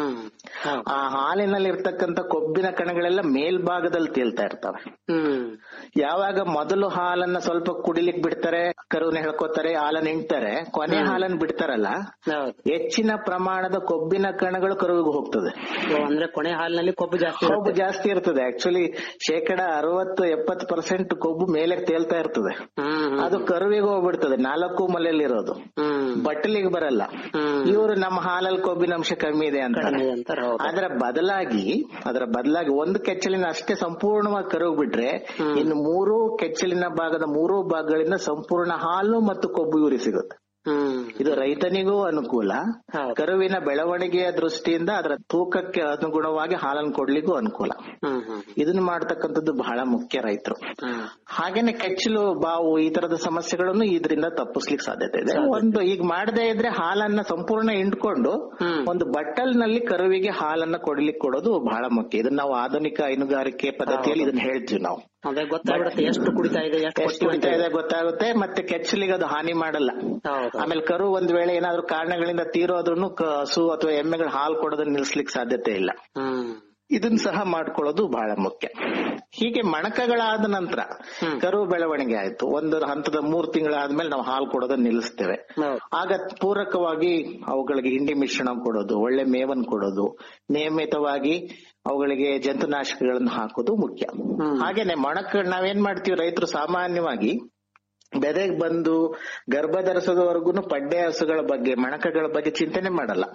J: ಆ ಹಾಲಿನಲ್ಲಿ ಇರ್ತಕ್ಕಂಥ ಕೊಬ್ಬಿನ ಕಣಗಳೆಲ್ಲ ಮೇಲ್ಭಾಗದಲ್ಲಿ ತೇಲ್ತಾ ಇರ್ತವೆ ಯಾವಾಗ ಮೊದಲು ಹಾಲನ್ನ ಸ್ವಲ್ಪ ಕುಡಿಲಿಕ್ ಬಿಡ್ತಾರೆ ಕರುನ ಹೇಳ್ಕೊತಾರೆ ಹಾಲನ್ನ ಹಿಂಡ್ತಾರೆ ಕೊನೆ ಹಾಲನ್ನ ಬಿಡ್ತಾರಲ್ಲ ಹೆಚ್ಚಿನ ಪ್ರಮಾಣದ ಕೊಬ್ಬಿನ ಕಣಗಳು ಕರುವಿಗೆ ಹೋಗ್ತದೆ
I: ಅಂದ್ರೆ ಕೊನೆ ಹಾಲಿನಲ್ಲಿ ಕೊಬ್ಬು ಜಾಸ್ತಿ
J: ಕೊಬ್ಬು ಜಾಸ್ತಿ ಇರ್ತದೆ ಆಕ್ಚುಲಿ ಶೇಕಡ ಅರವತ್ತು ಎಪ್ಪತ್ತು ಪರ್ಸೆಂಟ್ ಕೊಬ್ಬು ಮೇಲೆ ತೇಲ್ತಾ ಇರ್ತದೆ ಅದು ಕರುವಿಗೆ ಹೋಗ್ಬಿಡ್ತದೆ ನಾಲ್ಕು ಮಲೆಯಲ್ಲಿರೋದು ಬಟ್ಟಲಿಗೆ ಬರಲ್ಲ ಇವರು ನಮ್ಮ ಹಾಲಲ್ಲಿ ಕೊಬ್ಬಿನ ಅಂಶ ಕಮ್ಮಿ ಇದೆ ಅಂತ ಅದರ ಬದಲಾಗಿ ಅದರ ಬದಲಾಗಿ ಒಂದು ಕೆಚ್ಚಲಿನ ಅಷ್ಟೇ ಸಂಪೂರ್ಣವಾಗಿ ಕರುಗ್ ಬಿಟ್ರೆ ಇನ್ನು ಮೂರು ಕೆಚ್ಚಲಿನ ಭಾಗದ ಮೂರು ಭಾಗಗಳಿಂದ ಸಂಪೂರ್ಣ ಹಾಲು ಮತ್ತು ಕೊಬ್ಬು ಇವ್ರಿಗೆ ಸಿಗುತ್ತೆ ಇದು ರೈತನಿಗೂ ಅನುಕೂಲ ಕರುವಿನ ಬೆಳವಣಿಗೆಯ ದೃಷ್ಟಿಯಿಂದ ಅದರ ತೂಕಕ್ಕೆ ಅನುಗುಣವಾಗಿ ಹಾಲನ್ನು ಕೊಡ್ಲಿಕ್ಕೂ ಅನುಕೂಲ ಇದನ್ನ ಮಾಡ್ತಕ್ಕಂಥದ್ದು ಬಹಳ ಮುಖ್ಯ ರೈತರು ಹಾಗೇನೆ ಕೆಚ್ಚಲು ಬಾವು ಈ ತರದ ಸಮಸ್ಯೆಗಳನ್ನು ಇದರಿಂದ ತಪ್ಪಿಸ್ಲಿಕ್ಕೆ ಸಾಧ್ಯತೆ ಇದೆ ಒಂದು ಈಗ ಮಾಡದೇ ಇದ್ರೆ ಹಾಲನ್ನ ಸಂಪೂರ್ಣ ಹಿಂಡ್ಕೊಂಡು ಒಂದು ಬಟ್ಟಲ್ ನಲ್ಲಿ ಕರುವಿಗೆ ಹಾಲನ್ನ ಕೊಡ್ಲಿಕ್ಕೆ ಕೊಡೋದು ಬಹಳ ಮುಖ್ಯ ಇದನ್ನ ನಾವು ಆಧುನಿಕ ಹೈನುಗಾರಿಕೆ ಪದ್ಧತಿಯಲ್ಲಿ ಇದನ್ನ ಹೇಳ್ತೀವಿ ನಾವು
I: ಅದೇ ಗೊತ್ತಾಗ್ಬಿಡುತ್ತೆ ಎಷ್ಟು ಕುಡಿತಾ ಇದೆ ಎಷ್ಟು
J: ಎಷ್ಟು ಕುಡಿತಾ ಇದೆ ಗೊತ್ತಾಗುತ್ತೆ ಮತ್ತೆ ಕೆಚ್ಚಲಿಗೆ ಅದು ಹಾನಿ ಮಾಡಲ್ಲ ಆಮೇಲೆ ಕರು ಒಂದ್ ವೇಳೆ ಏನಾದ್ರು ಕಾರಣಗಳಿಂದ ತೀರೋದ್ರೂ ಹಸು ಅಥವಾ ಎಮ್ಮೆಗಳು ಹಾಲು ಕೊಡೋದನ್ನ ನಿಲ್ಸ್ಲಿಕ್ಕೆ ಸಾಧ್ಯತೆ ಇಲ್ಲ ಇದನ್ನ ಸಹ ಮಾಡ್ಕೊಳ್ಳೋದು ಬಹಳ ಮುಖ್ಯ ಹೀಗೆ ಮಣಕಗಳಾದ ನಂತರ ಕರು ಬೆಳವಣಿಗೆ ಆಯ್ತು ಒಂದು ಹಂತದ ಮೂರ್ ತಿಂಗಳಾದ್ಮೇಲೆ ನಾವು ಹಾಲು ಕೊಡೋದನ್ನ ನಿಲ್ಲಿಸ್ತೇವೆ ಆಗ ಪೂರಕವಾಗಿ ಅವುಗಳಿಗೆ ಹಿಂಡಿ ಮಿಶ್ರಣ ಕೊಡೋದು ಒಳ್ಳೆ ಮೇವನ್ ಕೊಡೋದು ನಿಯಮಿತವಾಗಿ ಅವುಗಳಿಗೆ ಜಂತುನಾಶಕಗಳನ್ನು ಹಾಕೋದು ಮುಖ್ಯ ಹಾಗೇನೆ ಮೊಣಕ ನಾವೇನ್ ಮಾಡ್ತೀವಿ ರೈತರು ಸಾಮಾನ್ಯವಾಗಿ ಬೆದೆಗ್ ಬಂದು ಗರ್ಭ ಧರಿಸೋದವರೆಗೂ ಪಡ್ಡೆ ಹಸುಗಳ ಬಗ್ಗೆ ಮಣಕಗಳ ಬಗ್ಗೆ ಚಿಂತನೆ ಮಾಡಲ್ಲ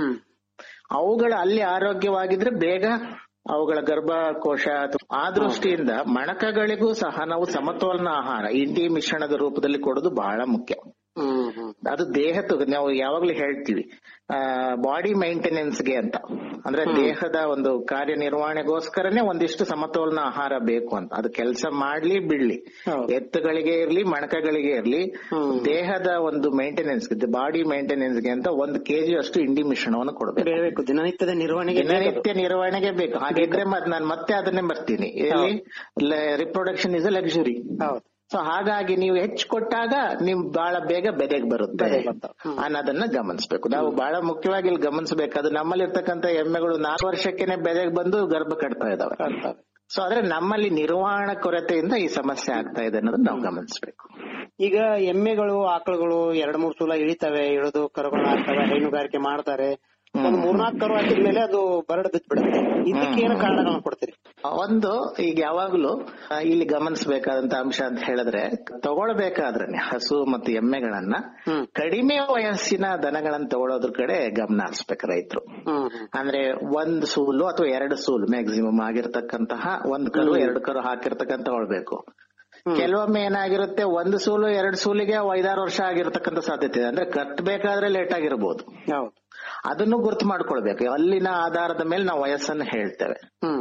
J: ಅವುಗಳ ಅಲ್ಲಿ ಆರೋಗ್ಯವಾಗಿದ್ರೆ ಬೇಗ ಅವುಗಳ ಗರ್ಭಕೋಶ ಅಥವಾ ಆ ದೃಷ್ಟಿಯಿಂದ ಮಣಕಗಳಿಗೂ ಸಹ ನಾವು ಸಮತೋಲನ ಆಹಾರ ಇಂಡಿ ಮಿಶ್ರಣದ ರೂಪದಲ್ಲಿ ಕೊಡೋದು ಬಹಳ ಮುಖ್ಯ ಅದು ದೇಹದ ನಾವು ಯಾವಾಗ್ಲೂ ಹೇಳ್ತೀವಿ ಬಾಡಿ ಮೇಂಟೆನೆನ್ಸ್ ಗೆ ಅಂತ ಅಂದ್ರೆ ದೇಹದ ಒಂದು ಕಾರ್ಯನಿರ್ವಹಣೆಗೋಸ್ಕರನೇ ಒಂದಿಷ್ಟು ಸಮತೋಲನ ಆಹಾರ ಬೇಕು ಅಂತ ಅದು ಕೆಲಸ ಮಾಡ್ಲಿ ಬಿಡ್ಲಿ ಎತ್ತುಗಳಿಗೆ ಇರ್ಲಿ ಮಣಕಗಳಿಗೆ ಇರ್ಲಿ ದೇಹದ ಒಂದು ಮೇಂಟೆನೆನ್ಸ್ ಬಾಡಿ ಮೇಂಟೆನೆನ್ಸ್ ಗೆ ಅಂತ ಒಂದು ಕೆಜಿ ಅಷ್ಟು ಇಂಡಿ ಮಿಶ್ರಣವನ್ನು ಕೊಡಬೇಕು
I: ದಿನನಿತ್ಯದ ನಿರ್ವಹಣೆಗೆ
J: ದಿನನಿತ್ಯ ನಿರ್ವಹಣೆಗೆ ಬೇಕು ಹಾಗಿದ್ರೆ ಮತ್ತೆ ನಾನು ಮತ್ತೆ ಅದನ್ನೇ ಬರ್ತೀನಿ reproduction is a luxury so ಹಾಗಾಗಿ ನೀವು ಹೆಚ್ಚು ಕೊಟ್ಟಾಗ ನಿಮ್ ಬಹಳ ಬೇಗ ಬೆದೆಗೆ ಬರುತ್ತೆ ಅನ್ನೋದನ್ನ ಗಮನಿಸಬೇಕು ನಾವು ಬಹಳ ಮುಖ್ಯವಾಗಿ ಇಲ್ಲಿ ಗಮನಿಸಬೇಕು ಅದು ನಮ್ಮಲ್ಲಿ ಇರ್ತಕ್ಕಂಥ ಎಮ್ಮೆಗಳು ನಾಲ್ಕು ವರ್ಷಕ್ಕೆನೆ ಬೆದೆಗೆ ಬಂದು ಗರ್ಭ ಕಟ್ತಾ ಇದಾವೆ ಸೊ ಆದ್ರೆ ನಮ್ಮಲ್ಲಿ ನಿರ್ವಹಣಾ ಕೊರತೆಯಿಂದ ಈ ಸಮಸ್ಯೆ ಆಗ್ತಾ ಇದೆ ಅನ್ನೋದನ್ನ ನಾವು ಗಮನಿಸಬೇಕು
I: ಈಗ ಎಮ್ಮೆಗಳು ಆಕಳುಗಳು ಎರಡ್ ಮೂರ್ ಸಲ ಇಳಿತವೆ ಇಳಿದು ಕರುಗಳು ಆಗ್ತವೆ ಹೈನುಗಾರಿಕೆ ಮಾಡ್ತಾರೆ ಒಂದ್ ಮೂರ್ನಾಲ್ಕು ಕರು ಹಾಕಿದ್ಮೇಲೆ ಅದು ಬರಡು ಬಿದ್ದು ಬಿಡುತ್ತೆ ಇದಕ್ಕೆ ಏನು ಕಾರಣಗಳನ್ನ ಕೊಡ್ತೀರಿ
J: ಒಂದು ಈಗ ಯಾವಾಗ್ಲೂ ಆ, ಇಲ್ಲಿ ಗಮನಿಸಬೇಕಾದಂತ ಅಂಶ ಅಂತ ಹೇಳಿದ್ರೆ ತಗೊಳ್ಬೇಕಾದ್ರೆ ಹಸು ಮತ್ತು ಎಮ್ಮೆಗಳನ್ನ ಕಡಿಮೆ ವಯಸ್ಸಿನ ದನಗಳನ್ನ ತಗೊಳ್ಳೋದ್ರ ಕಡೆ ಗಮನ ಹರಿಸ್ಬೇಕು ರೈತರು ಅಂದ್ರೆ ಒಂದ್ ಸೂಲು ಅಥವಾ ಎರಡು ಸೂಲು ಮ್ಯಾಕ್ಸಿಮಮ್ ಆಗಿರ್ತಕ್ಕಂತಹ ಒಂದ್ ಕರು ಎರಡು ಕರು ಹಾಕಿರ್ತಕ್ಕಂತ ತಗೊಳ್ಬೇಕು ಕೆಲವೊಮ್ಮೆ ಏನಾಗಿರುತ್ತೆ ಒಂದು ಸೂಲು ಎರಡು ಸೂಲಿಗೆ ಅವು ಐದಾರು ವರ್ಷ ಆಗಿರ್ತಕ್ಕಂಥ ಸಾಧ್ಯತೆ ಇದೆ ಅಂದ್ರೆ ಕಟ್ಟಬೇಕಾದ್ರೆ ಲೇಟ್ ಆಗಿರ್ಬೋದು ಅದನ್ನು ಗುರ್ತು ಮಾಡ್ಕೊಳ್ಬೇಕು ಅಲ್ಲಿನ ಆಧಾರದ ಮೇಲೆ ನಾವು ವಯಸ್ಸನ್ನು ಹೇಳ್ತೇವೆ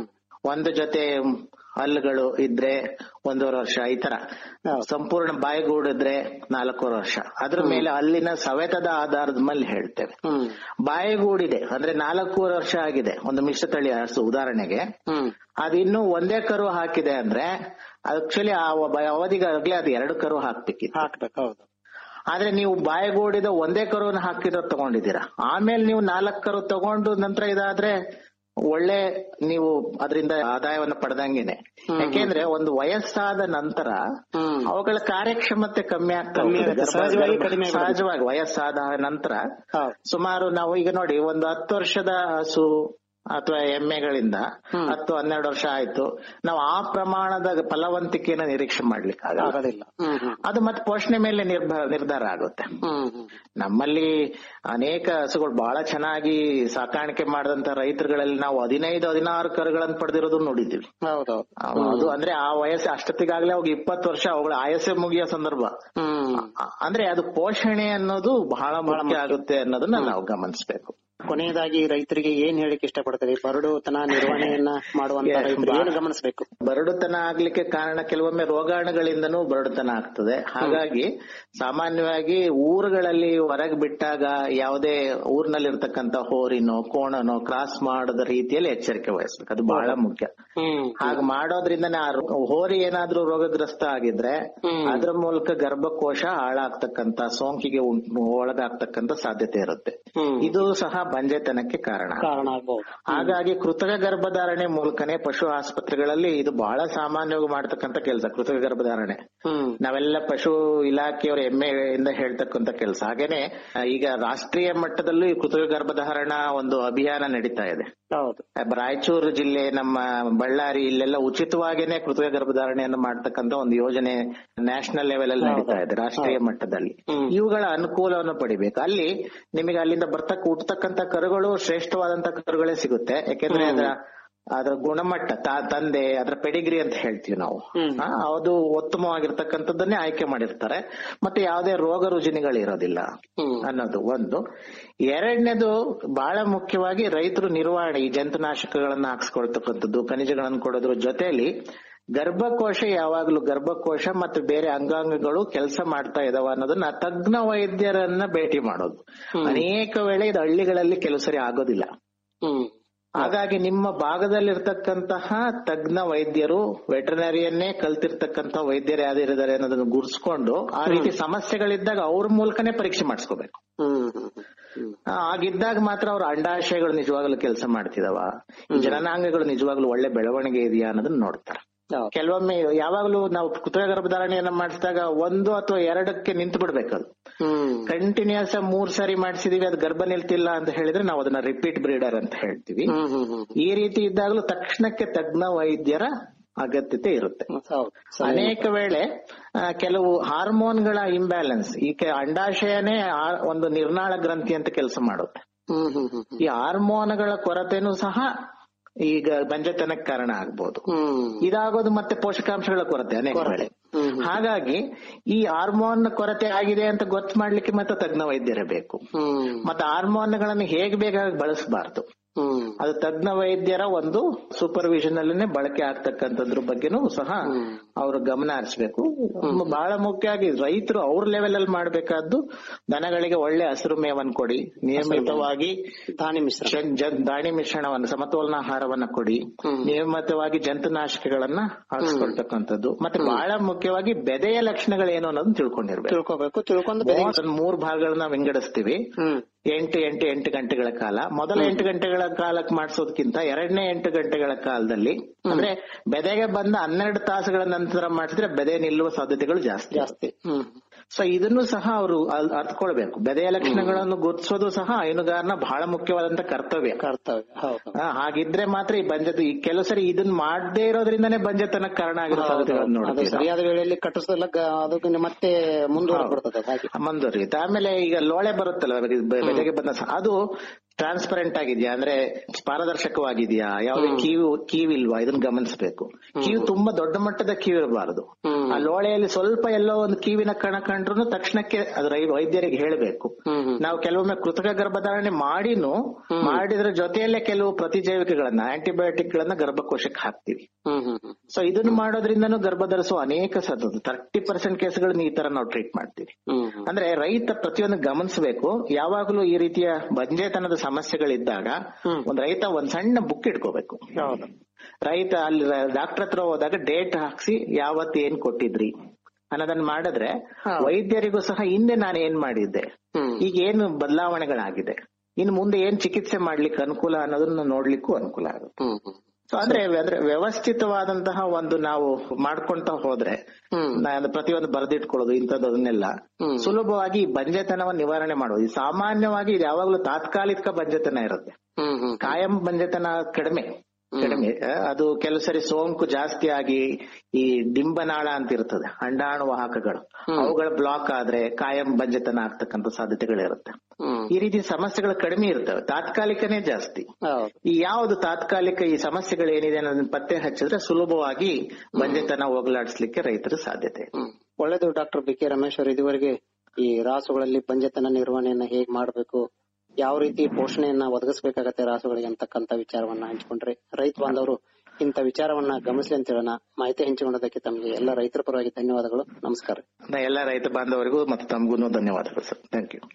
J: ಒಂದು ಜೊತೆ ಹಲ್ಲುಗಳು ಇದ್ರೆ ಒಂದೂವರೆ ವರ್ಷ ಈ ತರ ಸಂಪೂರ್ಣ ಬಾಯಿಗೂಡಿದ್ರೆ ನಾಲ್ಕೂವರೆ ವರ್ಷ ಅದ್ರ ಮೇಲೆ ಅಲ್ಲಿನ ಸವೆತದ ಆಧಾರದ ಮೇಲೆ ಹೇಳ್ತೇವೆ ಬಾಯಿಗೂಡಿದೆ ಅಂದ್ರೆ ನಾಲ್ಕೂವರೆ ವರ್ಷ ಆಗಿದೆ ಒಂದು ಮಿಶ್ರ ತಳಿ ಹಸು ಉದಾಹರಣೆಗೆ ಅದಿನ್ನು ಒಂದೇ ಕರು ಹಾಕಿದೆ ಅಂದ್ರೆ ಆಕ್ಚುಲಿ ಆ ಒಬ್ಬ ಅವಧಿಗಾಗ್ಲೇ ಅದು ಎರಡು ಕರು ಹಾಕ್ಬೇಕಿತ್ತು
I: ಹಾಕ್ಬೇಕು ಹೌದು
J: ಆದ್ರೆ ನೀವು ಬಾಯಿಗೂಡಿದ ಒಂದೇ ಕರುವನ್ನು ಹಾಕಿದ್ರೆ ತಗೊಂಡಿದ್ದೀರಾ ಆಮೇಲೆ ನೀವು ನಾಲ್ಕು ಕರು ತಗೊಂಡು ನಂತರ ಇದಾದ್ರೆ ಒಳ್ಳೆ ನೀವು ಅದರಿಂದ ಆದಾಯವನ್ನು ಪಡೆದಂಗೆನೆ ಯಾಕೆಂದ್ರೆ ಒಂದು ವಯಸ್ಸಾದ ನಂತರ ಅವುಗಳ ಕಾರ್ಯಕ್ಷಮತೆ ಕಮ್ಮಿ ಆಗ್ತಾ
I: ಕಮ್ಮಿ
J: ಹೋಗ್ತದೆ.
I: ಆಗುತ್ತೆ. ಸಹಜವಾಗಿ ಕಡಿಮೆ ಆಗುತ್ತೆ.
J: ಸಹಜವಾಗಿ ವಯಸ್ಸಾದ ನಂತರ ಸುಮಾರು ನಾವು ಈಗ ನೋಡಿ ಒಂದು ಹತ್ತು ವರ್ಷದ ಹಸು ಅಥವಾ ಎಮ್ಮೆಗಳಿಂದ ಹತ್ತು ಹನ್ನೆರಡು ವರ್ಷ ಆಯ್ತು ನಾವು ಆ ಪ್ರಮಾಣದ ಫಲವಂತಿಕೆಯನ್ನು ನಿರೀಕ್ಷೆ ಮಾಡ್ಲಿಕ್ಕೆ
I: ಆಗೋದಿಲ್ಲ
J: ಅದು ಮತ್ತೆ ಪೋಷಣೆ ಮೇಲೆ ನಿರ್ಭ ನಿರ್ಧಾರ ಆಗುತ್ತೆ ನಮ್ಮಲ್ಲಿ ಅನೇಕ ಹಸುಗಳು ಬಹಳ ಚೆನ್ನಾಗಿ ಸಾಕಾಣಿಕೆ ಮಾಡಿದಂತ ರೈತರುಗಳಲ್ಲಿ ನಾವು ಹದಿನೈದು ಹದಿನಾರು ಕರುಗಳನ್ನು ಪಡೆದಿರೋದು ನೋಡಿದ್ದೀವಿ
I: ಹೌದೌದು
J: ಅದು ಅಂದ್ರೆ ಆ ವಯಸ್ಸು ಅಷ್ಟೊತ್ತಿಗಾಗ್ಲೇ ಅವಾಗ ಇಪ್ಪತ್ತು ವರ್ಷ ಅವುಗಳ ಆಯಸ್ಸೆ ಮುಗಿಯೋ ಸಂದರ್ಭ ಅ- ಅಂದ್ರೆ ಅದು ಪೋಷಣೆ ಅನ್ನೋದು ಬಹಳ ಮುಖ್ಯ ಆಗುತ್ತೆ ಅನ್ನೋದನ್ನ ನಾವು ಗಮನಿಸಬೇಕು
I: ಕೊನೆಯದಾಗಿ ರೈತರಿಗೆ ಏನ್ ಹೇಳಿಕ್ ಇಷ್ಟಪಡ್ತೀರಿ ಬರಡುತನ ನಿರ್ವಹಣೆಯನ್ನ ಮಾಡುವಂತ
J: ಏ,
I: ರೈತರು
J: ಬಾ-
I: ಏನು ಗಮನಿಸಬೇಕು
J: ಬರಡುತನ ಆಗ್ಲಿಕ್ಕೆ ಕಾರಣ ಕೆಲವೊಮ್ಮೆ ರೋಗಾಣುಗಳಿಂದನೂ ಬರಡುತನ ಆಗ್ತದೆ ಹಾಗಾಗಿ ಸಾಮಾನ್ಯವಾಗಿ ಊರುಗಳಲ್ಲಿ ಹೊರಗೆ ಬಿಟ್ಟಾಗ ಯಾವುದೇ ಊರಿನಲ್ಲಿರ್ತಕ್ಕಂತ ಹೋರಿನೋ ಕೋಣನೋ ಕ್ರಾಸ್ ಮಾಡದ ರೀತಿಯಲ್ಲಿ ಎಚ್ಚರಿಕೆ ವಹಿಸ್ಬೇಕು ಅದು ಬಹಳ ಮುಖ್ಯ ಹಾಗೆ ಮಾಡೋದ್ರಿಂದನೇ ಆ ರೋ- ಹೋರಿ ಏನಾದ್ರೂ ರೋಗಗ್ರಸ್ತ ಆಗಿದ್ರೆ ಅದ್ರ ಮೂಲಕ ಗರ್ಭಕೋಶ ಹಾಳಾಗ್ತಕ್ಕಂತ ಸೋಂಕಿಗೆ ಉಂಟು ಒಳಗಾಗ್ತಕ್ಕಂತ ಸಾಧ್ಯತೆ ಇರುತ್ತೆ ಇದು ಸಹ ಬಂಜೆತನಕ್ಕೆ ಕಾರಣ
I: ಕಾರಣ ಆಗ್ಬಹುದು
J: ಹಾಗಾಗಿ ಕೃತಕ ಗರ್ಭಧಾರಣೆ ಮೂಲಕನೇ ಪಶು ಆಸ್ಪತ್ರೆಗಳಲ್ಲಿ ಇದು ಬಹಳ ಸಾಮಾನ್ಯವಾಗಿ ಮಾಡ್ತಕ್ಕಂತ ಕೆಲಸ ಕೃತಕ ಗರ್ಭಧಾರಣೆ ನಾವೆಲ್ಲ ಪಶು ಇಲಾಖೆಯವರ ಹೆಮ್ಮೆಯಿಂದ ಹೇಳ್ತಕ್ಕಂತ ಕೆಲಸ ಹಾಗೇನೆ ಆ, ಈಗ ರಾಷ್ಟ್ರೀಯ ಮಟ್ಟದಲ್ಲೂ ಈ ಕೃತಕ ಗರ್ಭಧಾರಣ ಒಂದು ಅಭಿಯಾನ ನಡೀತಾ ಇದೆ
I: ಹೌದು
J: ರಾಯಚೂರು ಜಿಲ್ಲೆ ನಮ್ಮ ಬಳ್ಳಾರಿ ಇಲ್ಲೆಲ್ಲ ಉಚಿತವಾಗೇನೆ ಕೃತಕ ಗರ್ಭಧಾರಣೆಯನ್ನು ಮಾಡ್ತಕ್ಕಂತ ಒಂದು ಯೋಜನೆ ನ್ಯಾಷನಲ್ ಲೆವೆಲ್ ಅಲ್ಲಿ ನಡೀತಾ ಇದೆ ರಾಷ್ಟ್ರೀಯ ಮಟ್ಟದಲ್ಲಿ ಇವುಗಳ ಅನುಕೂಲವನ್ನು ಪಡಿಬೇಕು ಅಲ್ಲಿ ನಿಮಗೆ ಅಲ್ಲಿಂದ ಬರ್ತಕ್ಕ ಹುಟ್ಟತಕ್ಕಂತ ಕರುಗಳು ಶ್ರೇಷ್ಠವಾದಂತ ಕರುಗಳೇ ಸಿಗುತ್ತೆ ಯಾಕೆಂದ್ರೆ ಅದರ ಅದರ ಗುಣಮಟ್ಟ ತಾ- ತಂದೆ ಅದರ ಪೆಡಿಗ್ರಿ ಅಂತ ಹೇಳ್ತೀವಿ ನಾವು ಆ, ಅದು ಉತ್ತಮವಾಗಿರ್ತಕ್ಕಂಥದ್ದನ್ನೇ ಆಯ್ಕೆ ಮಾಡಿರ್ತಾರೆ ಮತ್ತೆ ಯಾವುದೇ ರೋಗ ರುಜಿನಿಗಳು ಇರೋದಿಲ್ಲ ಅನ್ನೋದು ಒಂದು ಎರಡನೇದು ಬಹಳ ಮುಖ್ಯವಾಗಿ ರೈತರು ನಿರ್ವಹಣೆ ಈ ಜಂತುನಾಶಕಗಳನ್ನ ಹಾಕ್ಸ್ಕೊಳ್ತಕ್ಕಂಥದ್ದು ಖನಿಜಗಳನ್ನು ಕೊಡೋದ್ರ ಜೊತೆಯಲ್ಲಿ ಗರ್ಭಕೋಶ ಯಾವಾಗ್ಲೂ ಗರ್ಭಕೋಶ ಮತ್ತು ಬೇರೆ ಅಂಗಾಂಗಗಳು ಕೆಲಸ ಮಾಡ್ತಾ ಇದಾವ ಅನ್ನೋದನ್ನ ತಜ್ಞ ವೈದ್ಯರನ್ನ ಭೇಟಿ ಮಾಡೋದು ಅನೇಕ ವೇಳೆ ಇದು ಹಳ್ಳಿಗಳಲ್ಲಿ ಕೆಲವು ಸರಿ ಆಗೋದಿಲ್ಲ ಹಾಗಾಗಿ ನಿಮ್ಮ ಭಾಗದಲ್ಲಿರ್ತಕ್ಕಂತಹ ತಜ್ಞ ವೈದ್ಯರು ವೆಟರ್ನರಿಯನ್ನೇ ಕಲ್ತಿರ್ತಕ್ಕಂತ ವೈದ್ಯರು ಯಾವ್ದಿದ್ದಾರೆ ಅನ್ನೋದನ್ನ ಗುರ್ಸ್ಕೊಂಡು ಆ ರೀತಿ ಸಮಸ್ಯೆಗಳಿದ್ದಾಗ ಅವ್ರ ಮೂಲಕನೇ ಪರೀಕ್ಷೆ ಮಾಡಿಸ್ಕೋಬೇಕು ಆ, ಹಾಗಿದ್ದಾಗ ಮಾತ್ರ ಅವ್ರ ಅಂಡಾಶಯಗಳು ನಿಜವಾಗ್ಲೂ ಕೆಲಸ ಮಾಡ್ತಿದಾವ ಈ ಜನನಾಂಗಗಳು ನಿಜವಾಗ್ಲೂ ಒಳ್ಳೆ ಬೆಳವಣಿಗೆ ಇದೆಯಾ ಅನ್ನೋದನ್ನ ನೋಡ್ತಾರೆ ಕೆಲವೊಮ್ಮೆ ಯಾವಾಗ್ಲೂ ನಾವು ಕುದುರೆ ಗರ್ಭಧಾರಣೆಯನ್ನ ಮಾಡಿಸಿದಾಗ ಒಂದು ಅಥವಾ ಎರಡಕ್ಕೆ ನಿಂತು ಬಿಡ್ಬೇಕು ಅದು ಕಂಟಿನ್ಯೂಸ್ ಮೂರ್ ಸಾರಿ ಮಾಡಿಸಿದೀವಿ ಅದು ಗರ್ಭ ನಿಲ್ತಿಲ್ಲ ಅಂತ ಹೇಳಿದ್ರೆ ನಾವು ಅದನ್ನ ರಿಪೀಟ್ ಬ್ರೀಡರ್ ಅಂತ ಹೇಳ್ತೀವಿ ಈ ರೀತಿ ಇದ್ದಾಗಲೂ ತಕ್ಷಣಕ್ಕೆ ತಜ್ಞ ವೈದ್ಯರ ಅಗತ್ಯತೆ ಇರುತ್ತೆ ಅನೇಕ ವೇಳೆ ಆ, ಕೆಲವು ಹಾರ್ಮೋನ್ಗಳ ಇಂಬ್ಯಾಲೆನ್ಸ್ ಈ ಕೆ- ಅಂಡಾಶಯನೇ ಆ- ಒಂದು ನಿರ್ನಾಳ ಗ್ರಂಥಿ ಅಂತ ಕೆಲಸ ಮಾಡುತ್ತೆ ಈ ಹಾರ್ಮೋನ್ಗಳ ಕೊರತೆನೂ ಸಹ ಈಗ ಬಂಜತನಕ್ಕೆ ಕಾರಣ ಆಗ್ಬೋದು ಇದಾಗೋದು ಮತ್ತೆ ಪೋಷಕಾಂಶಗಳ ಕೊರತೆ ಅನೇಕ ವೇಳೆ ಹಾಗಾಗಿ ಈ ಹಾರ್ಮೋನ್ ಕೊರತೆ ಆಗಿದೆ ಅಂತ ಗೊತ್ತು ಮಾಡ್ಲಿಕ್ಕೆ ಮತ್ತೆ ತಜ್ಞ ವೈದ್ಯರೇ ಬೇಕು ಮತ್ತೆ ಹಾರ್ಮೋನ್ಗಳನ್ನು ಹೇಗ್ ಬೇಕಾಗಿ ಬಳಸಬಾರ್ದು ಅದು ತಜ್ಞ ವೈದ್ಯರ ಒಂದು ಸೂಪರ್ವಿಷನ್ ಅಲ್ಲೇ ಬಳಕೆ ಆಗ್ತಕ್ಕಂಥದ್ರ ಬಗ್ಗೆನೂ ಸಹ ಅವರು ಗಮನ ಹರಿಸಬೇಕು ಬಹಳ ಮುಖ್ಯವಾಗಿ ರೈತರು ಅವ್ರ ಲೆವೆಲ್ ಅಲ್ಲಿ ಮಾಡ್ಬೇಕಾದ್ದು ದನಗಳಿಗೆ ಒಳ್ಳೆ ಹಸಿರು ಮೇವನ್ನ ಕೊಡಿ ನಿಯಮಿತವಾಗಿ
I: ದಾಣಿ ಮಿಶ್ರಣ
J: ಜ- ದಾಣಿ ಮಿಶ್ರಣವನ್ನು ಸಮತೋಲನ ಆಹಾರವನ್ನ ಕೊಡಿ ನಿಯಮಿತವಾಗಿ ಜಂತುನಾಶಕಗಳನ್ನ ಹಾಕ್ಸ್ಕೊಳ್ತಕ್ಕಂಥದ್ದು ಮತ್ತೆ ಬಹಳ ಮುಖ್ಯವಾಗಿ ಬೆದೆಯ ಲಕ್ಷಣಗಳೇನು ಅನ್ನೋದನ್ನ ತಿಳ್ಕೊಂಡಿರ್ಬೇಕು
I: ತಿಳ್ಕೊಬೇಕು ತಿಳ್ಕೊಂಡು ಬೆದೆ
J: ಅದನ್ನ ಮೂರ್ ಭಾಗಗಳನ್ನ ವಿಂಗಡಿಸ್ತೀವಿ ಎಂಟು ಎಂಟು ಎಂಟು ಗಂಟೆಗಳ ಕಾಲ ಮೊದಲ ಎಂಟು ಗಂಟೆಗಳ ಕಾಲಕ್ಕೆ ಮಾಡಿಸೋದಕ್ಕಿಂತ ಎರಡನೇ ಎಂಟು ಗಂಟೆಗಳ ಕಾಲದಲ್ಲಿ ಅಂದ್ರೆ ಬೆದೆಗೆ ಬಂದ ಹನ್ನೆರಡು ತಾಸುಗಳ ನಂತರ ಮಾಡಿಸಿದ್ರೆ ಬೆದೆ ನಿಲ್ಲುವ ಸಾಧ್ಯತೆಗಳು ಜಾಸ್ತಿ
I: ಜಾಸ್ತಿ ಹ್ಮ್
J: ಸೊ ಇದನ್ನು ಸಹ ಅವರು ಅರ್ಥಕೊಳ್ಬೇಕು ಬೆದೆಯ ಲಕ್ಷಣಗಳನ್ನು ಗುರುತಿಸೋದು ಸಹ ಹೈನುಗಾರನ ಬಹಳ ಮುಖ್ಯವಾದಂತ ಕರ್ತವ್ಯ
I: ಕರ್ತವ್ಯ ಹೌದು
J: ಆ, ಹಾಗಿದ್ರೆ ಮಾತ್ರ ಈ ಬಂಜತ ಈ ಕೆಲವು ಸರಿ ಇದನ್ನ ಮಾಡದೇ ಇರೋದ್ರಿಂದಾನೇ ಬಂಜತನಕ್ಕೆ ಕಾರಣ ಆಗಿರೋ ಸಾಧ್ಯತೆಗಳನ್ನು
I: ಅದು
J: ನೋಡ್ತೀವಿ
I: ಸರಿಯಾದ ವೇಳೆಯಲ್ಲಿ ಕಟ್ಟಿಸಲ್ಲ ಅದಕ್ಕೆ ಮತ್ತೆ ಮುಂದುವರೆದ್ಬಿಡ್ತದೆ ಹಾಗೆ
J: ಮುಂದುವರಿಯುತ್ತೆ ಆಮೇಲೆ ಈಗ ಲೋಳೆ ಬರುತ್ತಲ್ಲ ಬೆ- ಬೆಲೆಗೆ ಬಂದ ಸ- ಅದು ಟ್ರಾನ್ಸ್ಪರೆಂಟ್ ಆಗಿದ್ಯಾ ಅಂದ್ರೆ ಪಾರದರ್ಶಕವಾಗಿದ್ಯಾ ಯಾವುದೇ ಕೀವು ಕೀವಿಲ್ವಾ ಇದನ್ನ ಗಮನಿಸಬೇಕು ಕೀವು ತುಂಬಾ ದೊಡ್ಡ ಮಟ್ಟದ ಕೀವು ಇರಬಾರದು ಆ ಲೋಳೆಯಲ್ಲಿ ಸ್ವಲ್ಪ ಎಲ್ಲೋ ಒಂದು ಕೀವಿನ ಕಣ ಕಂಡ್ರು ತಕ್ಷಣಕ್ಕೆ ಅದು ರೈ- ವೈದ್ಯರಿಗೆ ಹೇಳಬೇಕು ನಾವು ಕೆಲವೊಮ್ಮೆ ಕೃತಕ ಗರ್ಭಧಾರಣೆ ಮಾಡಿನೂ ಮಾಡಿದ್ರ ಜೊತೆಯಲ್ಲೇ ಕೆಲವು ಪ್ರತಿಜೈವಿಕಗಳನ್ನ ಆಂಟಿಬಯೋಟಿಕ್ ಗಳನ್ನ ಗರ್ಭಕೋಶಕ್ಕೆ ಹಾಕ್ತಿವಿ
I: ಹ್ಮ್ ಹ್ಮ್ ಹ್ಮ್
J: ಸೊ ಇದನ್ನು ಮಾಡೋದ್ರಿಂದನೂ ಗರ್ಭ ಧರಿಸುವ ಅನೇಕ ಸಾಧ್ಯತೆ ತರ್ಟಿ ಪರ್ಸೆಂಟ್ ಕೇಸ್ಗಳನ್ನ ಈ ತರ ನಾವು ಟ್ರೀಟ್ ಮಾಡ್ತೀವಿ
I: ಹ್ಮ್
J: ಅಂದ್ರೆ ರೈತ ಪ್ರತಿಯೊಂದು ಗಮನಿಸಬೇಕು ಯಾವಾಗಲೂ ಈ ರೀತಿಯ ಬಂಜೆತನದ ಸಮಸ್ಯೆಗಳಿದ್ದಾಗ ಒಂದ್ ರೈತ ಒಂದ್ ಸಣ್ಣ ಬುಕ್ ಇಟ್ಕೋಬೇಕು ರೈತ ಅಲ್ಲಿ ಡಾಕ್ಟರ್ ಹತ್ರ ಹೋದಾಗ ಡೇಟ್ ಹಾಕ್ಸಿ ಯಾವತ್ತು ಏನ್ ಕೊಟ್ಟಿದ್ರಿ ಅನ್ನೋದನ್ನ ಮಾಡಿದ್ರೆ ವೈದ್ಯರಿಗೂ ಸಹ ಹಿಂದೆ ನಾನು ಏನ್ ಮಾಡಿದ್ದೆ ಈಗ ಏನು ಬದಲಾವಣೆಗಳಾಗಿದೆ ಇನ್ನು ಮುಂದೆ ಏನ್ ಚಿಕಿತ್ಸೆ ಮಾಡ್ಲಿಕ್ಕೆ ಅನುಕೂಲ ಅನ್ನೋದನ್ನ ನೋಡ್ಲಿಕ್ಕೂ ಅನುಕೂಲ ಆಗುತ್ತೆ
I: ಹ್ಮ್ ಹ್ಮ್
J: ಸೊ ಅಂದ್ರೆ ಅಂದ್ರೆ ವ್ಯವಸ್ಥಿತವಾದಂತಹ ಒಂದು ನಾವು ಮಾಡ್ಕೊಂತ ಹೋದ್ರೆ ನಾ- ಪ್ರತಿಯೊಂದು ಬರೆದಿಟ್ಕೊಳ್ಳೋದು ಇಂಥದ್ದನ್ನೆಲ್ಲ ಸುಲಭವಾಗಿ ಈ ಬಂಜೆತನವನ್ನು ನಿವಾರಣೆ ಮಾಡೋದು ಈ ಸಾಮಾನ್ಯವಾಗಿ ಇದು ಯಾವಾಗ್ಲೂ ತಾತ್ಕಾಲಿಕ ಬಂಜೆತನ ಇರುತ್ತೆ
I: ಹ್ಮ್ ಹ್ಮ್
J: ಕಾಯಂ ಬಂಜೆತನ ಕಡಿಮೆ ಕಡಿಮೆ ಆ, ಅದು ಕೆಲವು ಸರಿ ಸೋಂಕು ಜಾಸ್ತಿ ಆಗಿ ಈ ಡಿಂಬನಾಳ ಅಂತ ಇರ್ತದೆ ಅಂಡಾಣು ವಾಹಕಗಳು ಅವುಗಳ ಬ್ಲಾಕ್ ಆದ್ರೆ ಕಾಯಂ ಬಂಜೆತನ ಆಗ್ತಕ್ಕಂಥ ಸಾಧ್ಯತೆಗಳಿರುತ್ತೆ
I: ಹ್ಮ್
J: ಈ ರೀತಿ ಸಮಸ್ಯೆಗಳು ಕಡಿಮೆ ಇರ್ತವೆ ತಾತ್ಕಾಲಿಕನೇ ಜಾಸ್ತಿ
I: ಹೌದು
J: ಈ ಯಾವುದು ತಾತ್ಕಾಲಿಕ ಈ ಸಮಸ್ಯೆಗಳು ಏನಿದೆ ಅನ್ನೋದನ್ನ ಪತ್ತೆ ಹಚ್ಚಿದ್ರೆ ಸುಲಭವಾಗಿ ಬಂಜೆತನ ಹೋಗಲಾಡಿಸ್ಲಿಕ್ಕೆ ರೈತರ ಸಾಧ್ಯತೆ ಇದೆ.
I: ಹ್ಮ್ ಒಳ್ಳೇದು ಡಾಕ್ಟರ್ ಬಿ ಕೆ ರಮೇಶ್ ಅವರು ಇದುವರೆಗೆ ಈ ರಾಸುಗಳಲ್ಲಿ ಬಂಜೆತನ ನಿರ್ವಹಣೆಯನ್ನ ಹೇಗ್ ಮಾಡಬೇಕು ಯಾವ ರೀತಿ ಪೋಷಣೆಯನ್ನ ಒದಗಿಸಬೇಕಾಗತ್ತೆ ರಾಸುಗಳಿಗೆ ಅಂತಕ್ಕಂತ ವಿಚಾರವನ್ನ ಹಂಚಿಕೊಂಡ್ರೆ ರೈತ ಬಾಂಧವರು ಇಂಥ ವಿಚಾರವನ್ನ ಗಮನಿಸಲಿ ಅಂತ ಹೇಳೋಣ ಮಾಹಿತಿ ಹಂಚಿಕೊಂಡದಕ್ಕೆ ತಮಗೆ ಎಲ್ಲ ರೈತರ ಪರವಾಗಿ ಧನ್ಯವಾದಗಳು ನಮಸ್ಕಾರ
J: ನಾ ಎಲ್ಲ ರೈತ ಬಾಂಧವರಿಗೂ ಮತ್ತು ತಮಗೂ ಧನ್ಯವಾದಗಳು ಸರ್ ಥ್ಯಾಂಕ್ ಯು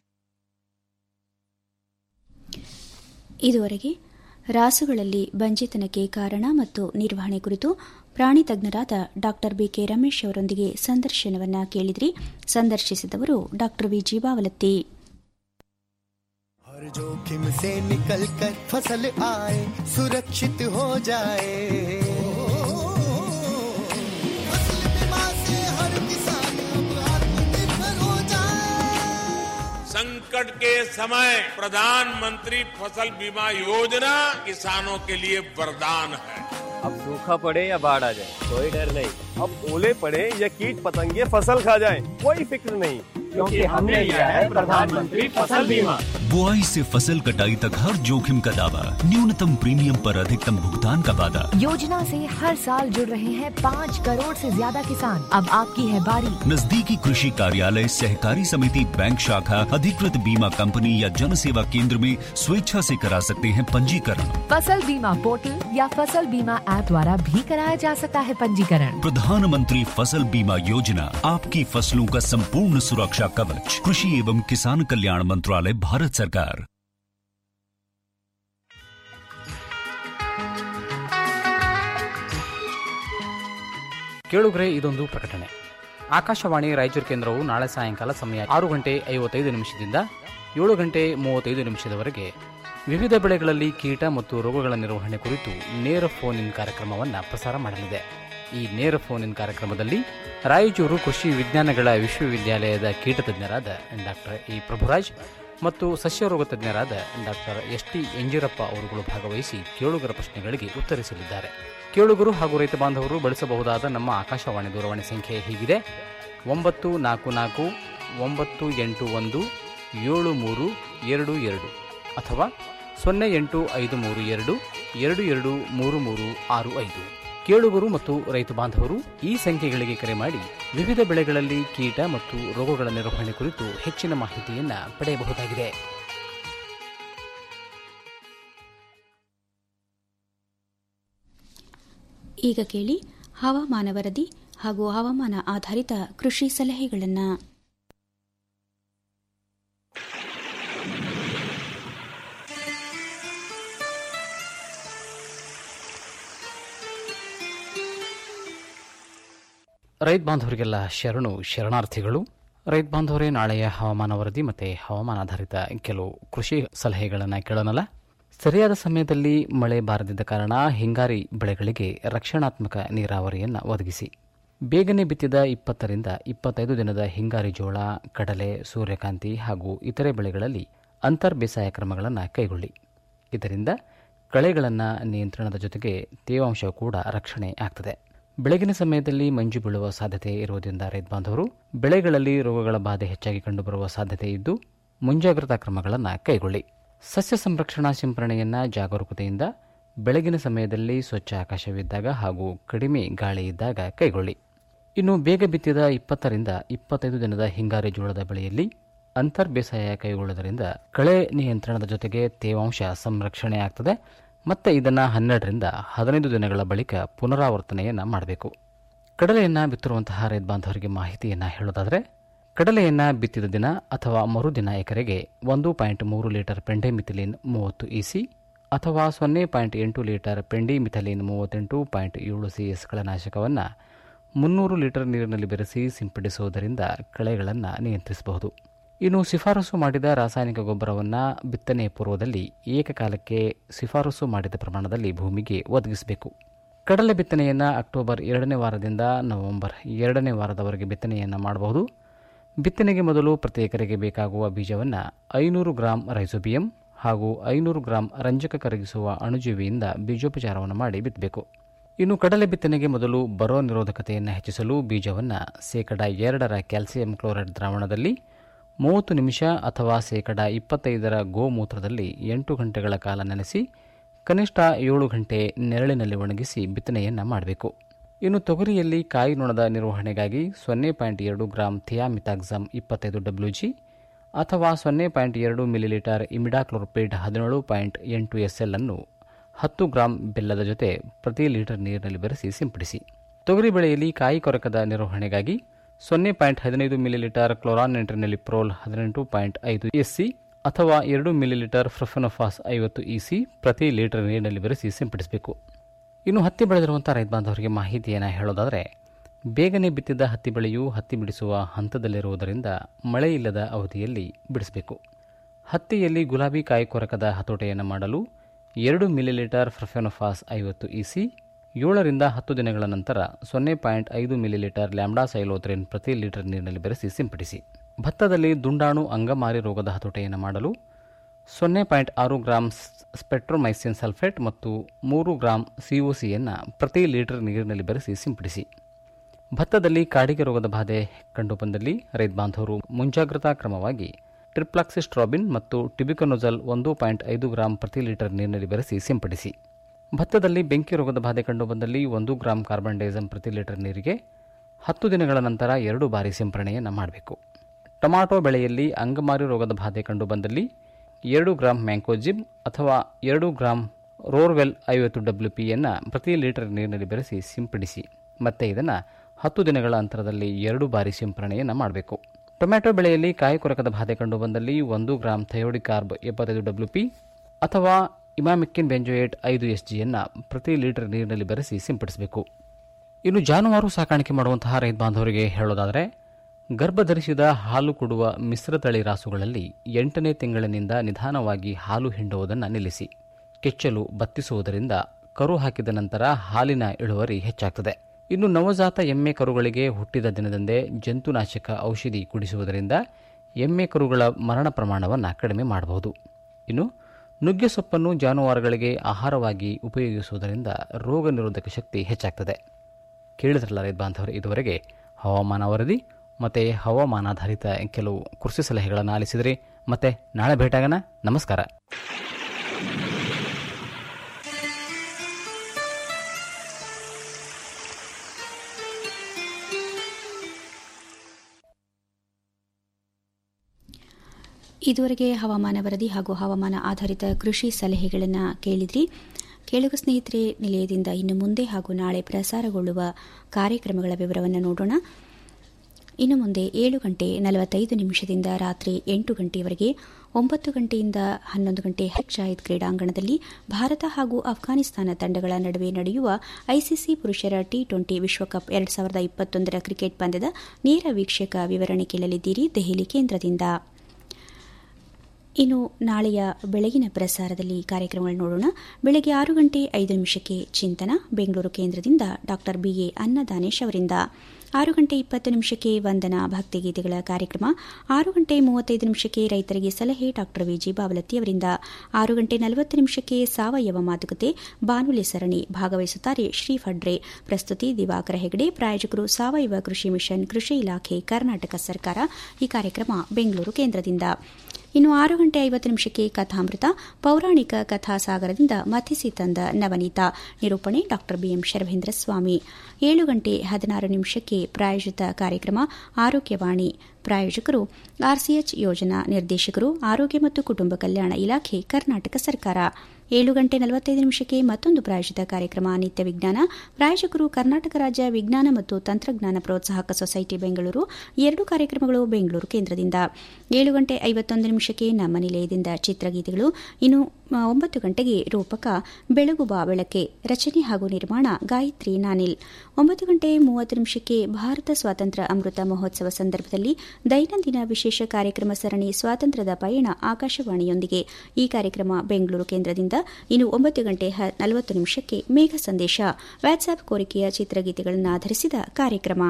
B: ಇದುವರೆಗೆ ರಾಸುಗಳಲ್ಲಿ ಬಂಜೆತನಕ್ಕೆ ಕಾರಣ ಮತ್ತು ನಿರ್ವಹಣೆ ಕುರಿತು ಪ್ರಾಣಿ ತಜ್ಞರಾದ ಡಾಕ್ಟರ್ ಬಿಕೆ ರಮೇಶ್ ಅವರೊಂದಿಗೆ ಸಂದರ್ಶನವನ್ನ ಕೇಳಿದ್ರಿ ಸಂದರ್ಶಿಸಿದವರು ಡಾಕ್ಟರ್ ವಿ ಜೀವಾವಲತ್ತಿ
F: हर जोखिम से निकल कर फसल आए सुरक्षित हो जाए फसल बीमा से हर किसान अब आत्मनिर्भर हो जाए
K: संकट के समय प्रधानमंत्री फसल बीमा योजना किसानों के लिए वरदान है
L: अब सूखा पड़े या बाढ़ आ जाए कोई डर नहीं अब ओले पड़े या कीट पतंगे फसल खा जाए कोई फिक्र नहीं क्योंकि हमने लिया है प्रधानमंत्री फसल बीमा
M: बुआई से फसल कटाई तक हर जोखिम का दावा न्यूनतम प्रीमियम पर अधिकतम भुगतान का वादा
N: योजना से हर साल जुड़ रहे हैं पाँच करोड़ से ज्यादा किसान अब आपकी है बारी
M: नजदीकी कृषि कार्यालय सहकारी समिति बैंक शाखा अधिकृत बीमा कंपनी या जन सेवा केंद्र में स्वेच्छा से करा सकते हैं पंजीकरण
N: फसल बीमा पोर्टल या फसल बीमा ऐप द्वारा भी कराया जा सकता है पंजीकरण
M: प्रधानमंत्री फसल बीमा योजना आपकी फसलों का संपूर्ण सुरक्षा कवच कृषि एवं किसान कल्याण मंत्रालय भारत सरकार
H: ಕೇಳುಗ್ರೆ ಇದೊಂದು ಪ್ರಕಟಣೆ ಆಕಾಶವಾಣಿ ರಾಯಚೂರು ಕೇಂದ್ರವು ನಾಳೆ ಸಾಯಂಕಾಲ ಸಮಯ ಆರು ಗಂಟೆ ಐವತ್ತೈದು ನಿಮಿಷದಿಂದ ಏಳು ಗಂಟೆ ಮೂವತ್ತೈದು ನಿಮಿಷದವರೆಗೆ ವಿವಿಧ ಬೆಳೆಗಳಲ್ಲಿ ಕೀಟ ಮತ್ತು ರೋಗಗಳ ನಿರ್ವಹಣೆ ಕುರಿತು ನೇರ ಫೋನ್ ಇನ್ ಕಾರ್ಯಕ್ರಮವನ್ನು ಪ್ರಸಾರ ಮಾಡಲಿದೆ ಈ ನೇರ ಫೋನ್ ಇನ್ ಕಾರ್ಯಕ್ರಮದಲ್ಲಿ ರಾಯಚೂರು ಕೃಷಿ ವಿಜ್ಞಾನಗಳ ವಿಶ್ವವಿದ್ಯಾಲಯದ ಕೀಟ ತಜ್ಞರಾದ ಡಾಕ್ಟರ್ ಇ ಪ್ರಭುರಾಜ್ ಮತ್ತು ಸಸ್ಯರೋಗ ತಜ್ಞರಾದ ಡಾಕ್ಟರ್ ಎಸ್ ಟಿ ಎಂಜಿರಪ್ಪ ಅವರುಗಳು ಭಾಗವಹಿಸಿ ಕೇಳುಗರ ಪ್ರಶ್ನೆಗಳಿಗೆ ಉತ್ತರಿಸಲಿದ್ದಾರೆ ಕೇಳುಗರು ಹಾಗೂ ರೈತ ಬಾಂಧವರು ಬಳಸಬಹುದಾದ ನಮ್ಮ ಆಕಾಶವಾಣಿ ದೂರವಾಣಿ ಸಂಖ್ಯೆ ಹೀಗಿದೆ ಒಂಬತ್ತು ನಾಲ್ಕು ನಾಲ್ಕು ಒಂಬತ್ತು ಎಂಟು ಒಂದು ಏಳು ಮೂರು ಎರಡು ಎರಡು ಅಥವಾ ಸೊನ್ನೆ ಎಂಟು ಐದು ಮೂರು ಎರಡು ಎರಡು ಎರಡು ಮೂರು ಮೂರು ಆರು ಐದು ಕೇಳುಗರು ಮತ್ತು ರೈತ ಬಾಂಧವರು ಈ ಸಂಖ್ಯೆಗಳಿಗೆ ಕರೆ ಮಾಡಿ ವಿವಿಧ ಬೆಳೆಗಳಲ್ಲಿ ಕೀಟ ಮತ್ತು ರೋಗಗಳ ನಿರ್ವಹಣೆ ಕುರಿತು ಹೆಚ್ಚಿನ ಮಾಹಿತಿಯನ್ನು ಪಡೆಯಬಹುದಾಗಿದೆ
B: ಈಗ ಕೇಳಿ ಹವಾಮಾನ ವರದಿ ಹಾಗೂ ಹವಾಮಾನ ಆಧಾರಿತ ಕೃಷಿ ಸಲಹೆಗಳನ್ನು
H: ರೈತ ಬಾಂಧವರಿಗೆಲ್ಲ ಶರಣು ಶರಣಾರ್ಥಿಗಳು ರೈತ ಬಾಂಧವರೇ ನಾಳೆಯ ಹವಾಮಾನ ವರದಿ ಮತ್ತು ಹವಾಮಾನ ಆಧಾರಿತ ಕೆಲವು ಕೃಷಿ ಸಲಹೆಗಳನ್ನು ಕೇಳೋಣಲ್ಲ ಸರಿಯಾದ ಸಮಯದಲ್ಲಿ ಮಳೆ ಬಾರದಿದ್ದ ಕಾರಣ ಹಿಂಗಾರಿ ಬೆಳೆಗಳಿಗೆ ರಕ್ಷಣಾತ್ಮಕ ನೀರಾವರಿಯನ್ನು ಒದಗಿಸಿ ಬೇಗನೆ ಬಿತ್ತಿದ ಇಪ್ಪತ್ತರಿಂದ ಇಪ್ಪತ್ತೈದು ದಿನದ ಹಿಂಗಾರಿ ಜೋಳ ಕಡಲೆ ಸೂರ್ಯಕಾಂತಿ ಹಾಗೂ ಇತರೆ ಬೆಳೆಗಳಲ್ಲಿ ಅಂತರ್ ಬೇಸಾಯ ಕ್ರಮಗಳನ್ನು ಕೈಗೊಳ್ಳಿ ಇದರಿಂದ ಕಳೆಗಳನ್ನು ನಿಯಂತ್ರಣದ ಜೊತೆಗೆ ತೇವಾಂಶ ಕೂಡ ರಕ್ಷಣೆ ಆಗ್ತದೆ ಬೆಳಗಿನ ಸಮಯದಲ್ಲಿ ಮಂಜು ಬೀಳುವ ಸಾಧ್ಯತೆ ಇರುವುದರಿಂದ ರೈತ ಬಾಂಧವರು ಬೆಳೆಗಳಲ್ಲಿ ರೋಗಗಳ ಬಾಧೆ ಹೆಚ್ಚಾಗಿ ಕಂಡುಬರುವ ಸಾಧ್ಯತೆ ಇದ್ದು ಮುಂಜಾಗ್ರತಾ ಕ್ರಮಗಳನ್ನು ಕೈಗೊಳ್ಳಿ ಸಸ್ಯ ಸಂರಕ್ಷಣಾ ಸಿಂಪರಣೆಯನ್ನು ಜಾಗರೂಕತೆಯಿಂದ ಬೆಳಗಿನ ಸಮಯದಲ್ಲಿ ಸ್ವಚ್ಛ ಆಕಾಶವಿದ್ದಾಗ ಹಾಗೂ ಕಡಿಮೆ ಗಾಳಿ ಇದ್ದಾಗ ಕೈಗೊಳ್ಳಿ ಇನ್ನು ಬೇಗ ಬಿತ್ತಿದ ಇಪ್ಪತ್ತರಿಂದ ಇಪ್ಪತ್ತೈದು ದಿನದ ಹಿಂಗಾರಿ ಜೋಳದ ಬೆಳೆಯಲ್ಲಿ ಅಂತರ್ ಬೇಸಾಯ ಕೈಗೊಳ್ಳುವುದರಿಂದ ಕಳೆ ನಿಯಂತ್ರಣದ ಜೊತೆಗೆ ತೇವಾಂಶ ಸಂರಕ್ಷಣೆ ಆಗ್ತದೆ ಮತ್ತೆ ಇದನ್ನು ಹನ್ನೆರಡರಿಂದ ಹದಿನೈದು ದಿನಗಳ ಬಳಿಕ ಪುನರಾವರ್ತನೆಯನ್ನು ಮಾಡಬೇಕು ಕಡಲೆಯನ್ನು ಬಿತ್ತಿರುವಂತಹ ರೈತ ಬಾಂಧವರಿಗೆ ಮಾಹಿತಿಯನ್ನು ಹೇಳೋದಾದರೆ ಕಡಲೆಯನ್ನು ಬಿತ್ತಿದ ದಿನ ಅಥವಾ ಮರುದಿನ ಎಕರೆಗೆ ಒಂದು ಪಾಯಿಂಟ್ ಮೂರು ಲೀಟರ್ ಪೆಂಡೆಮಿಥಿಲಿನ್ ಮೂವತ್ತು ಇಸಿ ಅಥವಾ ಸೊನ್ನೆ ಪಾಯಿಂಟ್ ಎಂಟು ಲೀಟರ್ ಪೆಂಡಿಮಿಥಲಿನ್ ಮೂವತ್ತೆಂಟು ಪಾಯಿಂಟ್ ಏಳು ಸಿ ಎಸ್ಗಳ ನಾಶಕವನ್ನು ಮುನ್ನೂರು ಲೀಟರ್ ನೀರಿನಲ್ಲಿ ಬೆರೆಸಿ ಸಿಂಪಡಿಸುವುದರಿಂದ ಕಳೆಗಳನ್ನು ನಿಯಂತ್ರಿಸಬಹುದು ಇನ್ನು ಶಿಫಾರಸು ಮಾಡಿದ ರಾಸಾಯನಿಕ ಗೊಬ್ಬರವನ್ನು ಬಿತ್ತನೆ ಪೂರ್ವದಲ್ಲಿ ಏಕಕಾಲಕ್ಕೆ ಶಿಫಾರಸು ಮಾಡಿದ ಪ್ರಮಾಣದಲ್ಲಿ ಭೂಮಿಗೆ ಒದಗಿಸಬೇಕು ಕಡಲೆ ಬಿತ್ತನೆಯನ್ನು ಅಕ್ಟೋಬರ್ ಎರಡನೇ ವಾರದಿಂದ ನವೆಂಬರ್ ಎರಡನೇ ವಾರದವರೆಗೆ ಬಿತ್ತನೆಯನ್ನು ಮಾಡಬಹುದು ಬಿತ್ತನೆಗೆ ಮೊದಲು ಪ್ರತಿ ಎಕರೆಗೆ ಬೇಕಾಗುವ ಬೀಜವನ್ನು ಐನೂರು ಗ್ರಾಂ ರೈಸೋಬಿಯಂ ಹಾಗೂ ಐನೂರು ಗ್ರಾಂ ರಂಜಕ ಕರಗಿಸುವ ಅಣುಜೀವಿಯಿಂದ ಬೀಜೋಪಚಾರವನ್ನು ಮಾಡಿ ಬಿತ್ತಬೇಕು ಇನ್ನು ಕಡಲೆ ಬಿತ್ತನೆಗೆ ಮೊದಲು ಬರೋ ನಿರೋಧಕತೆಯನ್ನು ಹೆಚ್ಚಿಸಲು ಬೀಜವನ್ನು ಶೇಕಡ ಎರಡರ ಕ್ಯಾಲ್ಸಿಯಂ ಕ್ಲೋರೈಡ್ ದ್ರಾವಣದಲ್ಲಿ ಮೂವತ್ತು ನಿಮಿಷ ಅಥವಾ ಶೇಕಡ ಇಪ್ಪತ್ತೈದರ ಗೋಮೂತ್ರದಲ್ಲಿ ಎಂಟು ಗಂಟೆಗಳ ಕಾಲ ನೆನೆಸಿ ಕನಿಷ್ಠ ಏಳು ಗಂಟೆ ನೆರಳಿನಲ್ಲಿ ಒಣಗಿಸಿ ಬಿತ್ತನೆಯನ್ನು ಮಾಡಬೇಕು ಇನ್ನು ತೊಗರಿಯಲ್ಲಿ ಕಾಯಿ ನೊಣದ ನಿರ್ವಹಣೆಗಾಗಿ ಸೊನ್ನೆ ಪಾಯಿಂಟ್ ಎರಡು ಗ್ರಾಂ ಥಿಯಾಮಿತಾಕ್ಸಮ್ ಇಪ್ಪತ್ತೈದು ಡಬ್ಲ್ಯೂಜಿ ಅಥವಾ ಸೊನ್ನೆ ಪಾಯಿಂಟ್ ಎರಡು ಮಿಲಿಲೀಟರ್ ಇಮಿಡಾಕ್ಲೋರ್ಪೇಡ್ ಹದಿನೇಳು ಪಾಯಿಂಟ್ ಎಂಟು ಎಸ್ಎಲ್ ಅನ್ನು ಹತ್ತು ಗ್ರಾಂ ಬೆಲ್ಲದ ಜೊತೆ ಪ್ರತಿ ಲೀಟರ್ ನೀರಿನಲ್ಲಿ ಬೆರೆಸಿ ಸಿಂಪಡಿಸಿ ತೊಗರಿ ಬೆಳೆಯಲ್ಲಿ ಕಾಯಿ ಕೊರಕದ ನಿರ್ವಹಣೆಗಾಗಿ ಸೊನ್ನೆ ಪಾಯಿಂಟ್ ಹದಿನೈದು ಮಿಲಿಲೀಟರ್ ಕ್ಲೋರಾನ್ ನೆಂಟ್ರಿನಲ್ಲಿ ಪ್ರೋಲ್ ಹದಿನೆಂಟು ಪಾಯಿಂಟ್ ಐದು ಎಸ್ಸಿ ಅಥವಾ ಎರಡು ಮಿಲಿಲೀಟರ್ ಫ್ರಫನೋಫಾಸ್ ಐವತ್ತು ಇಸಿ ಪ್ರತಿ ಲೀಟರ್ ನೀರಿನಲ್ಲಿ ಬೆರೆಸಿ ಸಿಂಪಡಿಸಬೇಕು ಇನ್ನು ಹತ್ತಿ ಬೆಳೆದಿರುವಂಥ ರೈತ ಬಾಂಧವರಿಗೆ ಮಾಹಿತಿಯನ್ನು ಹೇಳೋದಾದರೆ ಬೇಗನೆ ಬಿತ್ತಿದ ಹತ್ತಿ ಬೆಳೆಯು ಹತ್ತಿ ಬಿಡಿಸುವ ಹಂತದಲ್ಲಿರುವುದರಿಂದ ಮಳೆ ಇಲ್ಲದ ಅವಧಿಯಲ್ಲಿ ಬಿಡಿಸಬೇಕು ಹತ್ತಿಯಲ್ಲಿ ಗುಲಾಬಿ ಕಾಯಿ ಕೊರಕದ ಹತೋಟೆಯನ್ನು ಮಾಡಲು ಎರಡು ಮಿಲಿಲೀಟರ್ ಫ್ರಫೆನೋಫಾಸ್ ಐವತ್ತು ಇಸಿ ಏಳರಿಂದ ಹತ್ತು ದಿನಗಳ ನಂತರ ಸೊನ್ನೆ ಪಾಯಿಂಟ್ ಐದು ಮಿಲಿಲೀಟರ್ ಲ್ಯಾಂಬ್ಡಾ ಸೈಲೋತ್ರಿನ್ ಪ್ರತಿ ಲೀಟರ್ ನೀರಿನಲ್ಲಿ ಬೆರೆಸಿ ಸಿಂಪಡಿಸಿ ಭತ್ತದಲ್ಲಿ ದುಂಡಾಣು ಅಂಗಮಾರಿ ರೋಗದ ಹತೋಟೆಯನ್ನು ಮಾಡಲು ಸೊನ್ನೆ ಪಾಯಿಂಟ್ ಆರು ಗ್ರಾಂ ಸ್ಪೆಟ್ರೋಮೈಸಿನ್ ಸಲ್ಫೇಟ್ ಮತ್ತು ಮೂರು ಗ್ರಾಂ ಸಿಒಸಿಯನ್ನು ಪ್ರತಿ ಲೀಟರ್ ನೀರಿನಲ್ಲಿ ಬೆರೆಸಿ ಸಿಂಪಡಿಸಿ ಭತ್ತದಲ್ಲಿ ಕಾಡಿಗೆ ರೋಗದ ಬಾಧೆ ಕಂಡುಬಂದಲ್ಲಿ ರೈತ ಬಾಂಧವರು ಮುಂಜಾಗ್ರತಾ ಕ್ರಮವಾಗಿ ಟ್ರಿಪ್ಲಾಕ್ಸಿಸ್ಟ್ರಾಬಿನ್ ಮತ್ತು ಟಿಬಿಕೊನೊಜಲ್ ಒಂದು ಪಾಯಿಂಟ್ ಐದು ಗ್ರಾಂ ಪ್ರತಿ ಲೀಟರ್ ನೀರಿನಲ್ಲಿ ಬೆರೆಸಿ ಸಿಂಪಡಿಸಿ ಭತ್ತದಲ್ಲಿ ಬೆಂಕಿ ರೋಗದ ಬಾಧೆ ಕಂಡುಬಂದಲ್ಲಿ ಒಂದು ಗ್ರಾಂ ಕಾರ್ಬನ್ ಡೈಸಮ್ ಪ್ರತಿ ಲೀಟರ್ ನೀರಿಗೆ ಹತ್ತು ದಿನಗಳ ನಂತರ ಎರಡು ಬಾರಿ ಸಿಂಪರಣೆಯನ್ನು ಮಾಡಬೇಕು ಟೊಮಾಟೊ ಬೆಳೆಯಲ್ಲಿ ಅಂಗಮಾರಿ ರೋಗದ ಬಾಧೆ ಕಂಡುಬಂದಲ್ಲಿ ಎರಡು ಗ್ರಾಂ ಮ್ಯಾಂಕೋಜಿಬ್ ಅಥವಾ ಎರಡು ಗ್ರಾಂ ರೋರ್ವೆಲ್ ಐವತ್ತು ಡಬ್ಲ್ಯೂ ಪಿಯನ್ನು ಪ್ರತಿ ಲೀಟರ್ ನೀರಿನಲ್ಲಿ ಬೆರೆಸಿ ಸಿಂಪಡಿಸಿ ಮತ್ತೆ ಇದನ್ನು ಹತ್ತು ದಿನಗಳ ಅಂತರದಲ್ಲಿ ಎರಡು ಬಾರಿ ಸಿಂಪರಣೆಯನ್ನು ಮಾಡಬೇಕು ಟೊಮ್ಯಾಟೊ ಬೆಳೆಯಲ್ಲಿ ಕಾಯಿ ಕೊರಕದ ಬಾಧೆ ಕಂಡುಬಂದಲ್ಲಿ ಒಂದು ಗ್ರಾಂ ಥಯೋಡಿಕಾರ್ಬ್ ಎಪ್ಪತ್ತೈದು ಡಬ್ಲ್ಯೂ ಪಿ ಅಥವಾ ಇಮಾಮಿಕ್ಕಿನ್ ಬೆಂಜೋಯೇಟ್ ಐದು ಎಸ್ ಜಿಯನ್ನು ಪ್ರತಿ ಲೀಟರ್ ನೀರಿನಲ್ಲಿ ಬೆರೆಸಿ ಸಿಂಪಡಿಸಬೇಕು ಇನ್ನು ಜಾನುವಾರು ಸಾಕಾಣಿಕೆ ಮಾಡುವಂತಹ ರೈತ ಬಾಂಧವರಿಗೆ ಹೇಳೋದಾದರೆ ಗರ್ಭಧರಿಸಿದ ಹಾಲು ಕೊಡುವ ಮಿಶ್ರತಳಿ ರಾಸುಗಳಲ್ಲಿ ಎಂಟನೇ ತಿಂಗಳಿನಿಂದ ನಿಧಾನವಾಗಿ ಹಾಲು ಹಿಂಡುವುದನ್ನು ನಿಲ್ಲಿಸಿ ಕೆಚ್ಚಲು ಬತ್ತಿಸುವುದರಿಂದ ಕರು ಹಾಕಿದ ನಂತರ ಹಾಲಿನ ಇಳುವರಿ ಹೆಚ್ಚಾಗ್ತದೆ ಇನ್ನು ನವಜಾತ ಎಮ್ಮೆ ಕರುಗಳಿಗೆ ಹುಟ್ಟಿದ ದಿನದಂದೇ ಜಂತುನಾಶಕ ಔಷಧಿ ಕುಡಿಸುವುದರಿಂದ ಎಮ್ಮೆ ಕರುಗಳ ಮರಣ ಪ್ರಮಾಣವನ್ನು ಕಡಿಮೆ ಮಾಡಬಹುದು ಇನ್ನು ನುಗ್ಗೆ ಸೊಪ್ಪನ್ನು ಜಾನುವಾರುಗಳಿಗೆ ಆಹಾರವಾಗಿ ಉಪಯೋಗಿಸುವುದರಿಂದ ರೋಗ ನಿರೋಧಕ ಶಕ್ತಿ ಹೆಚ್ಚಾಗ್ತದೆ ಕೇಳಿದ್ರಲ್ಲ ರೈತ ಬಾಂಧವರು ಇದುವರೆಗೆ ಹವಾಮಾನ ವರದಿ ಮತ್ತು ಹವಾಮಾನಾಧಾರಿತ ಕೆಲವು ಕೃಷಿ ಸಲಹೆಗಳನ್ನು ಆಲಿಸಿದ್ರಿ ಮತ್ತೆ ನಾಳೆ ಭೇಟಾಗೋಣ ನಮಸ್ಕಾರ
B: ಇದುವರೆಗೆ ಹವಾಮಾನ ವರದಿ ಹಾಗೂ ಹವಾಮಾನ ಆಧಾರಿತ ಕೃಷಿ ಸಲಹೆಗಳನ್ನು ಕೇಳಿದ್ರಿ ಕೇಳುಗ ಸ್ನೇಹಿತರೆ ನಿಲಯದಿಂದ ಇನ್ನು ಮುಂದೆ ಹಾಗೂ ನಾಳೆ ಪ್ರಸಾರಗೊಳ್ಳುವ ಕಾರ್ಯಕ್ರಮಗಳ ವಿವರವನ್ನು ನೋಡೋಣ ಇನ್ನು ಮುಂದೆ ಏಳು ಗಂಟೆ ನಲವತ್ತೈದು ನಿಮಿಷದಿಂದ ರಾತ್ರಿ ಎಂಟು ಗಂಟೆಯವರೆಗೆ ಒಂಬತ್ತು ಗಂಟೆಯಿಂದ ಹನ್ನೊಂದು ಗಂಟೆ ಶಾಹಿದ್ ಕ್ರೀಡಾಂಗಣದಲ್ಲಿ ಭಾರತ ಹಾಗೂ ಅಫ್ಘಾನಿಸ್ತಾನ ತಂಡಗಳ ನಡುವೆ ನಡೆಯುವ ಐಸಿಸಿ ಪುರುಷರ ಟಿ ಟ್ವೆಂಟಿ ವಿಶ್ವಕಪ್ ಎರಡು ಸಾವಿರದ ಇಪ್ಪತ್ತೊಂದರ ಕ್ರಿಕೆಟ್ ಪಂದ್ಯದ ನೇರ ವೀಕ್ಷಕ ವಿವರಣೆ ಕೇಳಲಿದ್ದೀರಿ ದೆಹಲಿ ಕೇಂದ್ರದಿಂದ ಇನ್ನು ನಾಳೆಯ ಬೆಳಗಿನ ಪ್ರಸಾರದಲ್ಲಿ ಕಾರ್ಯಕ್ರಮಗಳು ನೋಡೋಣ ಬೆಳಗ್ಗೆ ಆರು ಗಂಟೆ ಐದು ನಿಮಿಷಕ್ಕೆ ಚಿಂತನ ಬೆಂಗಳೂರು ಕೇಂದ್ರದಿಂದ ಡಾ ಬಿಎ ಅನ್ನದಾನೇಶ್ ಅವರಿಂದ ಆರು ಗಂಟೆ ಇಪ್ಪತ್ತು ನಿಮಿಷಕ್ಕೆ ವಂದನಾ ಭಕ್ತಿಗೀತೆಗಳ ಕಾರ್ಯಕ್ರಮ ಆರು ಗಂಟೆ ಮೂವತ್ತೈದು ನಿಮಿಷಕ್ಕೆ ರೈತರಿಗೆ ಸಲಹೆ ಡಾ ವಿಜಿ ಬಾವಲತ್ತಿ ಅವರಿಂದ ಆರು ಗಂಟೆ ನಲವತ್ತು ನಿಮಿಷಕ್ಕೆ ಸಾವಯವ ಮಾತುಕತೆ ಬಾನುಲಿ ಸರಣಿ ಭಾಗವಹಿಸುತ್ತಾರೆ ಶ್ರೀ ಫಡ್ರೆ ಪ್ರಸ್ತುತಿ ದಿವಾಕರ ಹೆಗಡೆ ಪ್ರಾಯೋಜಕರು ಸಾವಯವ ಕೃಷಿ ಮಿಷನ್ ಕೃಷಿ ಇಲಾಖೆ ಕರ್ನಾಟಕ ಸರ್ಕಾರ ಈ ಕಾರ್ಯಕ್ರಮ ಬೆಂಗಳೂರು ಕೇಂದ್ರದಿಂದ ಇನ್ನು ಆರು ಗಂಟೆ ಐವತ್ತು ನಿಮಿಷಕ್ಕೆ ಕಥಾಮೃತ ಪೌರಾಣಿಕ ಕಥಾಸಾಗರದಿಂದ ಮಥಿಸಿ ತಂದ ನವನೀತ ನಿರೂಪಣೆ ಡಾ ಬಿಎಂ ಶರಭೇಂದ್ರ ಸ್ವಾಮಿ ಏಳು ಗಂಟೆ ಹದಿನಾರು ನಿಮಿಷಕ್ಕೆ ಪ್ರಾಯೋಜಿತ ಕಾರ್ಯಕ್ರಮ ಆರೋಗ್ಯವಾಣಿ ಪ್ರಾಯೋಜಕರು ಆರ್ಸಿಎಚ್ ಯೋಜನಾ ನಿರ್ದೇಶಕರು ಆರೋಗ್ಯ ಮತ್ತು ಕುಟುಂಬ ಕಲ್ಯಾಣ ಇಲಾಖೆ ಕರ್ನಾಟಕ ಸರ್ಕಾರ ಏಳು ಗಂಟೆ ನಲವತ್ತೈದು ನಿಮಿಷಕ್ಕೆ ಮತ್ತೊಂದು ಪ್ರಾಯೋಜಿತ ಕಾರ್ಯಕ್ರಮ ನಿತ್ಯ ವಿಜ್ಞಾನ ಪ್ರಾಯೋಜಕರು ಕರ್ನಾಟಕ ರಾಜ್ಯ ವಿಜ್ಞಾನ ಮತ್ತು ತಂತ್ರಜ್ಞಾನ ಪ್ರೋತ್ಸಾಹಕ ಸೊಸೈಟಿ ಬೆಂಗಳೂರು ಎರಡು ಕಾರ್ಯಕ್ರಮಗಳು ಬೆಂಗಳೂರು ಕೇಂದ್ರದಿಂದ ಏಳು ಗಂಟೆ ಐವತ್ತೊಂದು ನಿಮಿಷಕ್ಕೆ ನಮ್ಮ ನಿಲಯದಿಂದ ಚಿತ್ರಗೀತೆಗಳು ಇನ್ನು ಒಂಬತ್ತು ಗಂಟೆಗೆ ರೂಪಕ ಬೆಳಗು ಬಾ ಬೆಳಕೆ ರಚನೆ ಹಾಗೂ ನಿರ್ಮಾಣ ಗಾಯತ್ರಿ ನಾನಿಲ್ ಒಂಬತ್ತು ಗಂಟೆ ಮೂವತ್ತು ನಿಮಿಷಕ್ಕೆ ಭಾರತ ಸ್ವಾತಂತ್ರ್ಯ ಅಮೃತ ಮಹೋತ್ಸವ ಸಂದರ್ಭದಲ್ಲಿ ದೈನಂದಿನ ವಿಶೇಷ ಕಾರ್ಯಕ್ರಮ ಸರಣಿ ಸ್ವಾತಂತ್ರ್ಯದ ಪಯಣ ಆಕಾಶವಾಣಿಯೊಂದಿಗೆ ಈ ಕಾರ್ಯಕ್ರಮ ಬೆಂಗಳೂರು ಕೇಂದ್ರದಿಂದ ಇನ್ನು ಒಂಬತ್ತು ಗಂಟೆ ನಲವತ್ತು ನಿಮಿಷಕ್ಕೆ ಮೇಘ ಸಂದೇಶ ವಾಟ್ಸ್ಆಪ್ ಕೋರಿಕೆಯ ಚಿತ್ರಗೀತೆಗಳನ್ನು ಆಧರಿಸಿದ ಕಾರ್ಯಕ್ರಮ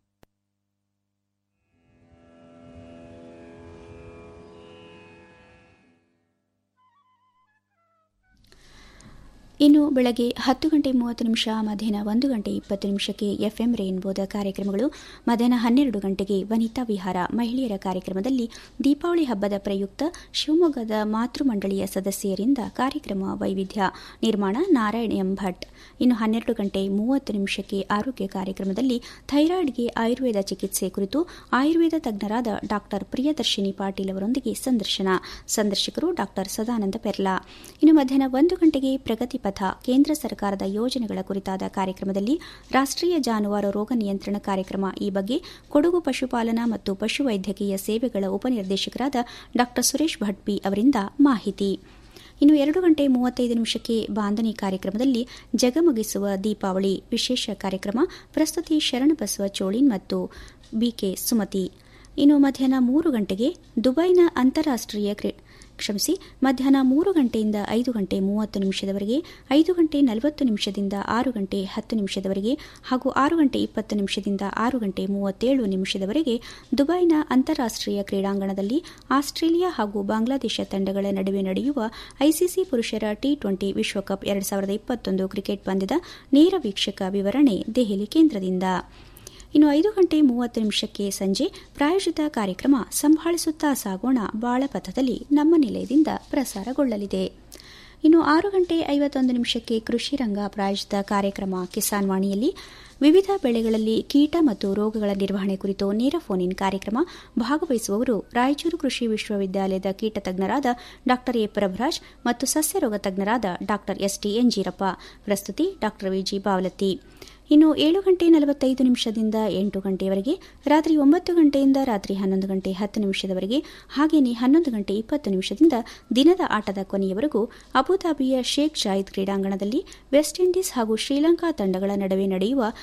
B: ಇನ್ನು ಬೆಳಗ್ಗೆ ಹತ್ತು ಗಂಟೆ ಮೂವತ್ತು ನಿಮಿಷ ಮಧ್ಯಾಹ್ನ ಒಂದು ಗಂಟೆ ಇಪ್ಪತ್ತು ನಿಮಿಷಕ್ಕೆ ಎಫ್ಎಂ ರೇನ್ಬೋದ ಕಾರ್ಯಕ್ರಮಗಳು ಮಧ್ಯಾಹ್ನ ಹನ್ನೆರಡು ಗಂಟೆಗೆ ವನಿತಾ ವಿಹಾರ ಮಹಿಳೆಯರ ಕಾರ್ಯಕ್ರಮದಲ್ಲಿ ದೀಪಾವಳಿ ಹಬ್ಬದ ಪ್ರಯುಕ್ತ ಶಿವಮೊಗ್ಗದ ಮಾತೃಮಂಡಳಿಯ ಸದಸ್ಯರಿಂದ ಕಾರ್ಯಕ್ರಮ ವೈವಿಧ್ಯ ನಿರ್ಮಾಣ ನಾರಾಯಣ ಎಂ ಭಟ್ ಇನ್ನು ಹನ್ನೆರಡು ಗಂಟೆ ಮೂವತ್ತು ನಿಮಿಷಕ್ಕೆ ಆರೋಗ್ಯ ಕಾರ್ಯಕ್ರಮದಲ್ಲಿ ಥೈರಾಯ್ಡ್ಗೆ ಆಯುರ್ವೇದ ಚಿಕಿತ್ಸೆ ಕುರಿತು ಆಯುರ್ವೇದ ತಜ್ಞರಾದ ಡಾ ಪ್ರಿಯದರ್ಶಿನಿ ಪಾಟೀಲ್ ಅವರೊಂದಿಗೆ ಸಂದರ್ಶನ ಸಂದರ್ಶಕರು ಡಾ ಸದಾನಂದ ಪೆರ್ಲಾ ಇನ್ನು ಮಧ್ಯಾಹ್ನ ಒಂದು ಗಂಟೆಗೆ ಪ್ರಗತಿ ಪಥ ಕೇಂದ್ರ ಸರ್ಕಾರದ ಯೋಜನೆಗಳ ಕುರಿತಾದ ಕಾರ್ಯಕ್ರಮದಲ್ಲಿ ರಾಷ್ಟೀಯ ಜಾನುವಾರು ರೋಗ ನಿಯಂತ್ರಣ ಕಾರ್ಯಕ್ರಮ ಈ ಬಗ್ಗೆ ಕೊಡಗು ಪಶುಪಾಲನಾ ಮತ್ತು ಪಶುವೈದ್ಯಕೀಯ ಸೇವೆಗಳ ಉಪನಿರ್ದೇಶಕರಾದ ಡಾ ಸುರೇಶ್ ಭಟ್ಪಿ ಅವರಿಂದ ಮಾಹಿತಿ ಇನ್ನು ಎರಡು ಗಂಟೆ ಮೂವತ್ತೈದು ನಿಮಿಷಕ್ಕೆ ಬಾಂಧನಿ ಕಾರ್ಯಕ್ರಮದಲ್ಲಿ ಜಗಮಗಿಸುವ ದೀಪಾವಳಿ ವಿಶೇಷ ಕಾರ್ಯಕ್ರಮ ಪ್ರಸ್ತುತಿ ಶರಣಬಸವ ಚೋಳಿನ್ ಮತ್ತು ಬಿಕೆ ಸುಮತಿ ಇನ್ನು ಮಧ್ಯಾಹ್ನ ಮೂರು ಗಂಟೆಗೆ ದುಬೈನ ಅಂತಾರಾಷ್ಟೀಯ ಕ್ಷಮಿಸಿ ಮಧ್ಯಾಹ್ನ ಮೂರು ಗಂಟೆಯಿಂದ ಐದು ಗಂಟೆ ಮೂವತ್ತು ನಿಮಿಷದವರೆಗೆ ಐದು ಗಂಟೆ ನಲವತ್ತು ನಿಮಿಷದಿಂದ ಆರು ಗಂಟೆ ಹತ್ತು ನಿಮಿಷದವರೆಗೆ ಹಾಗೂ ಆರು ಗಂಟೆ ಇಪ್ಪತ್ತು ನಿಮಿಷದಿಂದ ಆರು ಗಂಟೆ ಮೂವತ್ತೇಳು ನಿಮಿಷದವರೆಗೆ ದುಬೈನ ಅಂತಾರಾಷ್ಟೀಯ ಕ್ರೀಡಾಂಗಣದಲ್ಲಿ ಆಸ್ಟ್ರೇಲಿಯಾ ಹಾಗೂ ಬಾಂಗ್ಲಾದೇಶ ತಂಡಗಳ ನಡುವೆ ನಡೆಯುವ ಐಸಿಸಿ ಪುರುಷರ ಟಿ ಟ್ವೆಂಟಿ ವಿಶ್ವಕಪ್ ಎರಡು ಸಾವಿರದ ಇಪ್ಪತ್ತೊಂದು ಕ್ರಿಕೆಟ್ ಪಂದ್ಯದ ನೇರ ವೀಕ್ಷಕ ವಿವರಣೆ ದೆಹಲಿ ಕೇಂದ್ರದಿಂದ ಇನ್ನು ಐದು ಗಂಟೆ ಮೂವತ್ತು ನಿಮಿಷಕ್ಕೆ ಸಂಜೆ ಪ್ರಾಯೋಜಿತ ಕಾರ್ಯಕ್ರಮ ಸಂಭಾಳಿಸುತ್ತಾ ಸಾಗೋಣ ಬಾಳಪಥದಲ್ಲಿ ನಮ್ಮ ನಿಲಯದಿಂದ ಪ್ರಸಾರಗೊಳ್ಳಲಿದೆ ಇನ್ನು ಆರು ಗಂಟೆ ಐವತ್ತೊಂದು ನಿಮಿಷಕ್ಕೆ ಕೃಷಿ ರಂಗ ಪ್ರಾಯೋಜಿತ ಕಾರ್ಯಕ್ರಮ ಕಿಸಾನ್ ವಾಣಿಯಲ್ಲಿ ವಿವಿಧ ಬೆಳೆಗಳಲ್ಲಿ ಕೀಟ ಮತ್ತು ರೋಗಗಳ ನಿರ್ವಹಣೆ ಕುರಿತು ನೇರ ಫೋನ್ ಇನ್ ಕಾರ್ಯಕ್ರಮ ಭಾಗವಹಿಸುವವರು ರಾಯಚೂರು ಕೃಷಿ ವಿಶ್ವವಿದ್ಯಾಲಯದ ಕೀಟ ತಜ್ಞರಾದ ಡಾ ಎ ಪ್ರಭರಾಜ್ ಮತ್ತು ಸಸ್ಯರೋಗ ತಜ್ಞರಾದ ಡಾ ಎಸ್ಟಿ ಎಂಜೀರಪ್ಪ ಪ್ರಸ್ತುತಿ ಡಾ ವಿಜಿ ಬಾವಲತ್ತಿ ಇನ್ನು ಏಳು ಗಂಟೆ ನಲವತ್ತೈದು ನಿಮಿಷದಿಂದ ಎಂಟು ಗಂಟೆಯವರೆಗೆ ರಾತ್ರಿ ಒಂಬತ್ತು ಗಂಟೆಯಿಂದ ರಾತ್ರಿ ಹನ್ನೊಂದು ಗಂಟೆ ಹತ್ತು ನಿಮಿಷದವರೆಗೆ ಹಾಗೆಯೇ ಹನ್ನೊಂದು ಗಂಟೆ ಇಪ್ಪತ್ತು ನಿಮಿಷದಿಂದ ದಿನದ ಆಟದ ಕೊನೆಯವರೆಗೂ ಅಬುಧಾಬಿಯ ಶೇಖ್ ಜಾಯಿದ್ ಕ್ರೀಡಾಂಗಣದಲ್ಲಿ ವೆಸ್ಟ್ ಇಂಡೀಸ್ ಹಾಗೂ ಶ್ರೀಲಂಕಾ ತಂಡಗಳ ನಡುವೆ ನಡೆಯುವ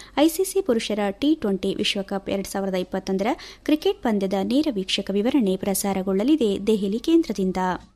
B: ಐಸಿಸಿ ಪುರುಷರ ಟಿ ಟ್ವೆಂಟಿ ವಿಶ್ವಕಪ್ ಎರಡು ಸಾವಿರದ ಇಪ್ಪತ್ತೊಂದರ ಕ್ರಿಕೆಟ್ ಪಂದ್ಯದ ನೇರ ವೀಕ್ಷಕ ವಿವರಣೆ ಪ್ರಸಾರಗೊಳ್ಳಲಿದೆ ದೆಹಲಿ ಕೇಂದ್ರದಿಂದ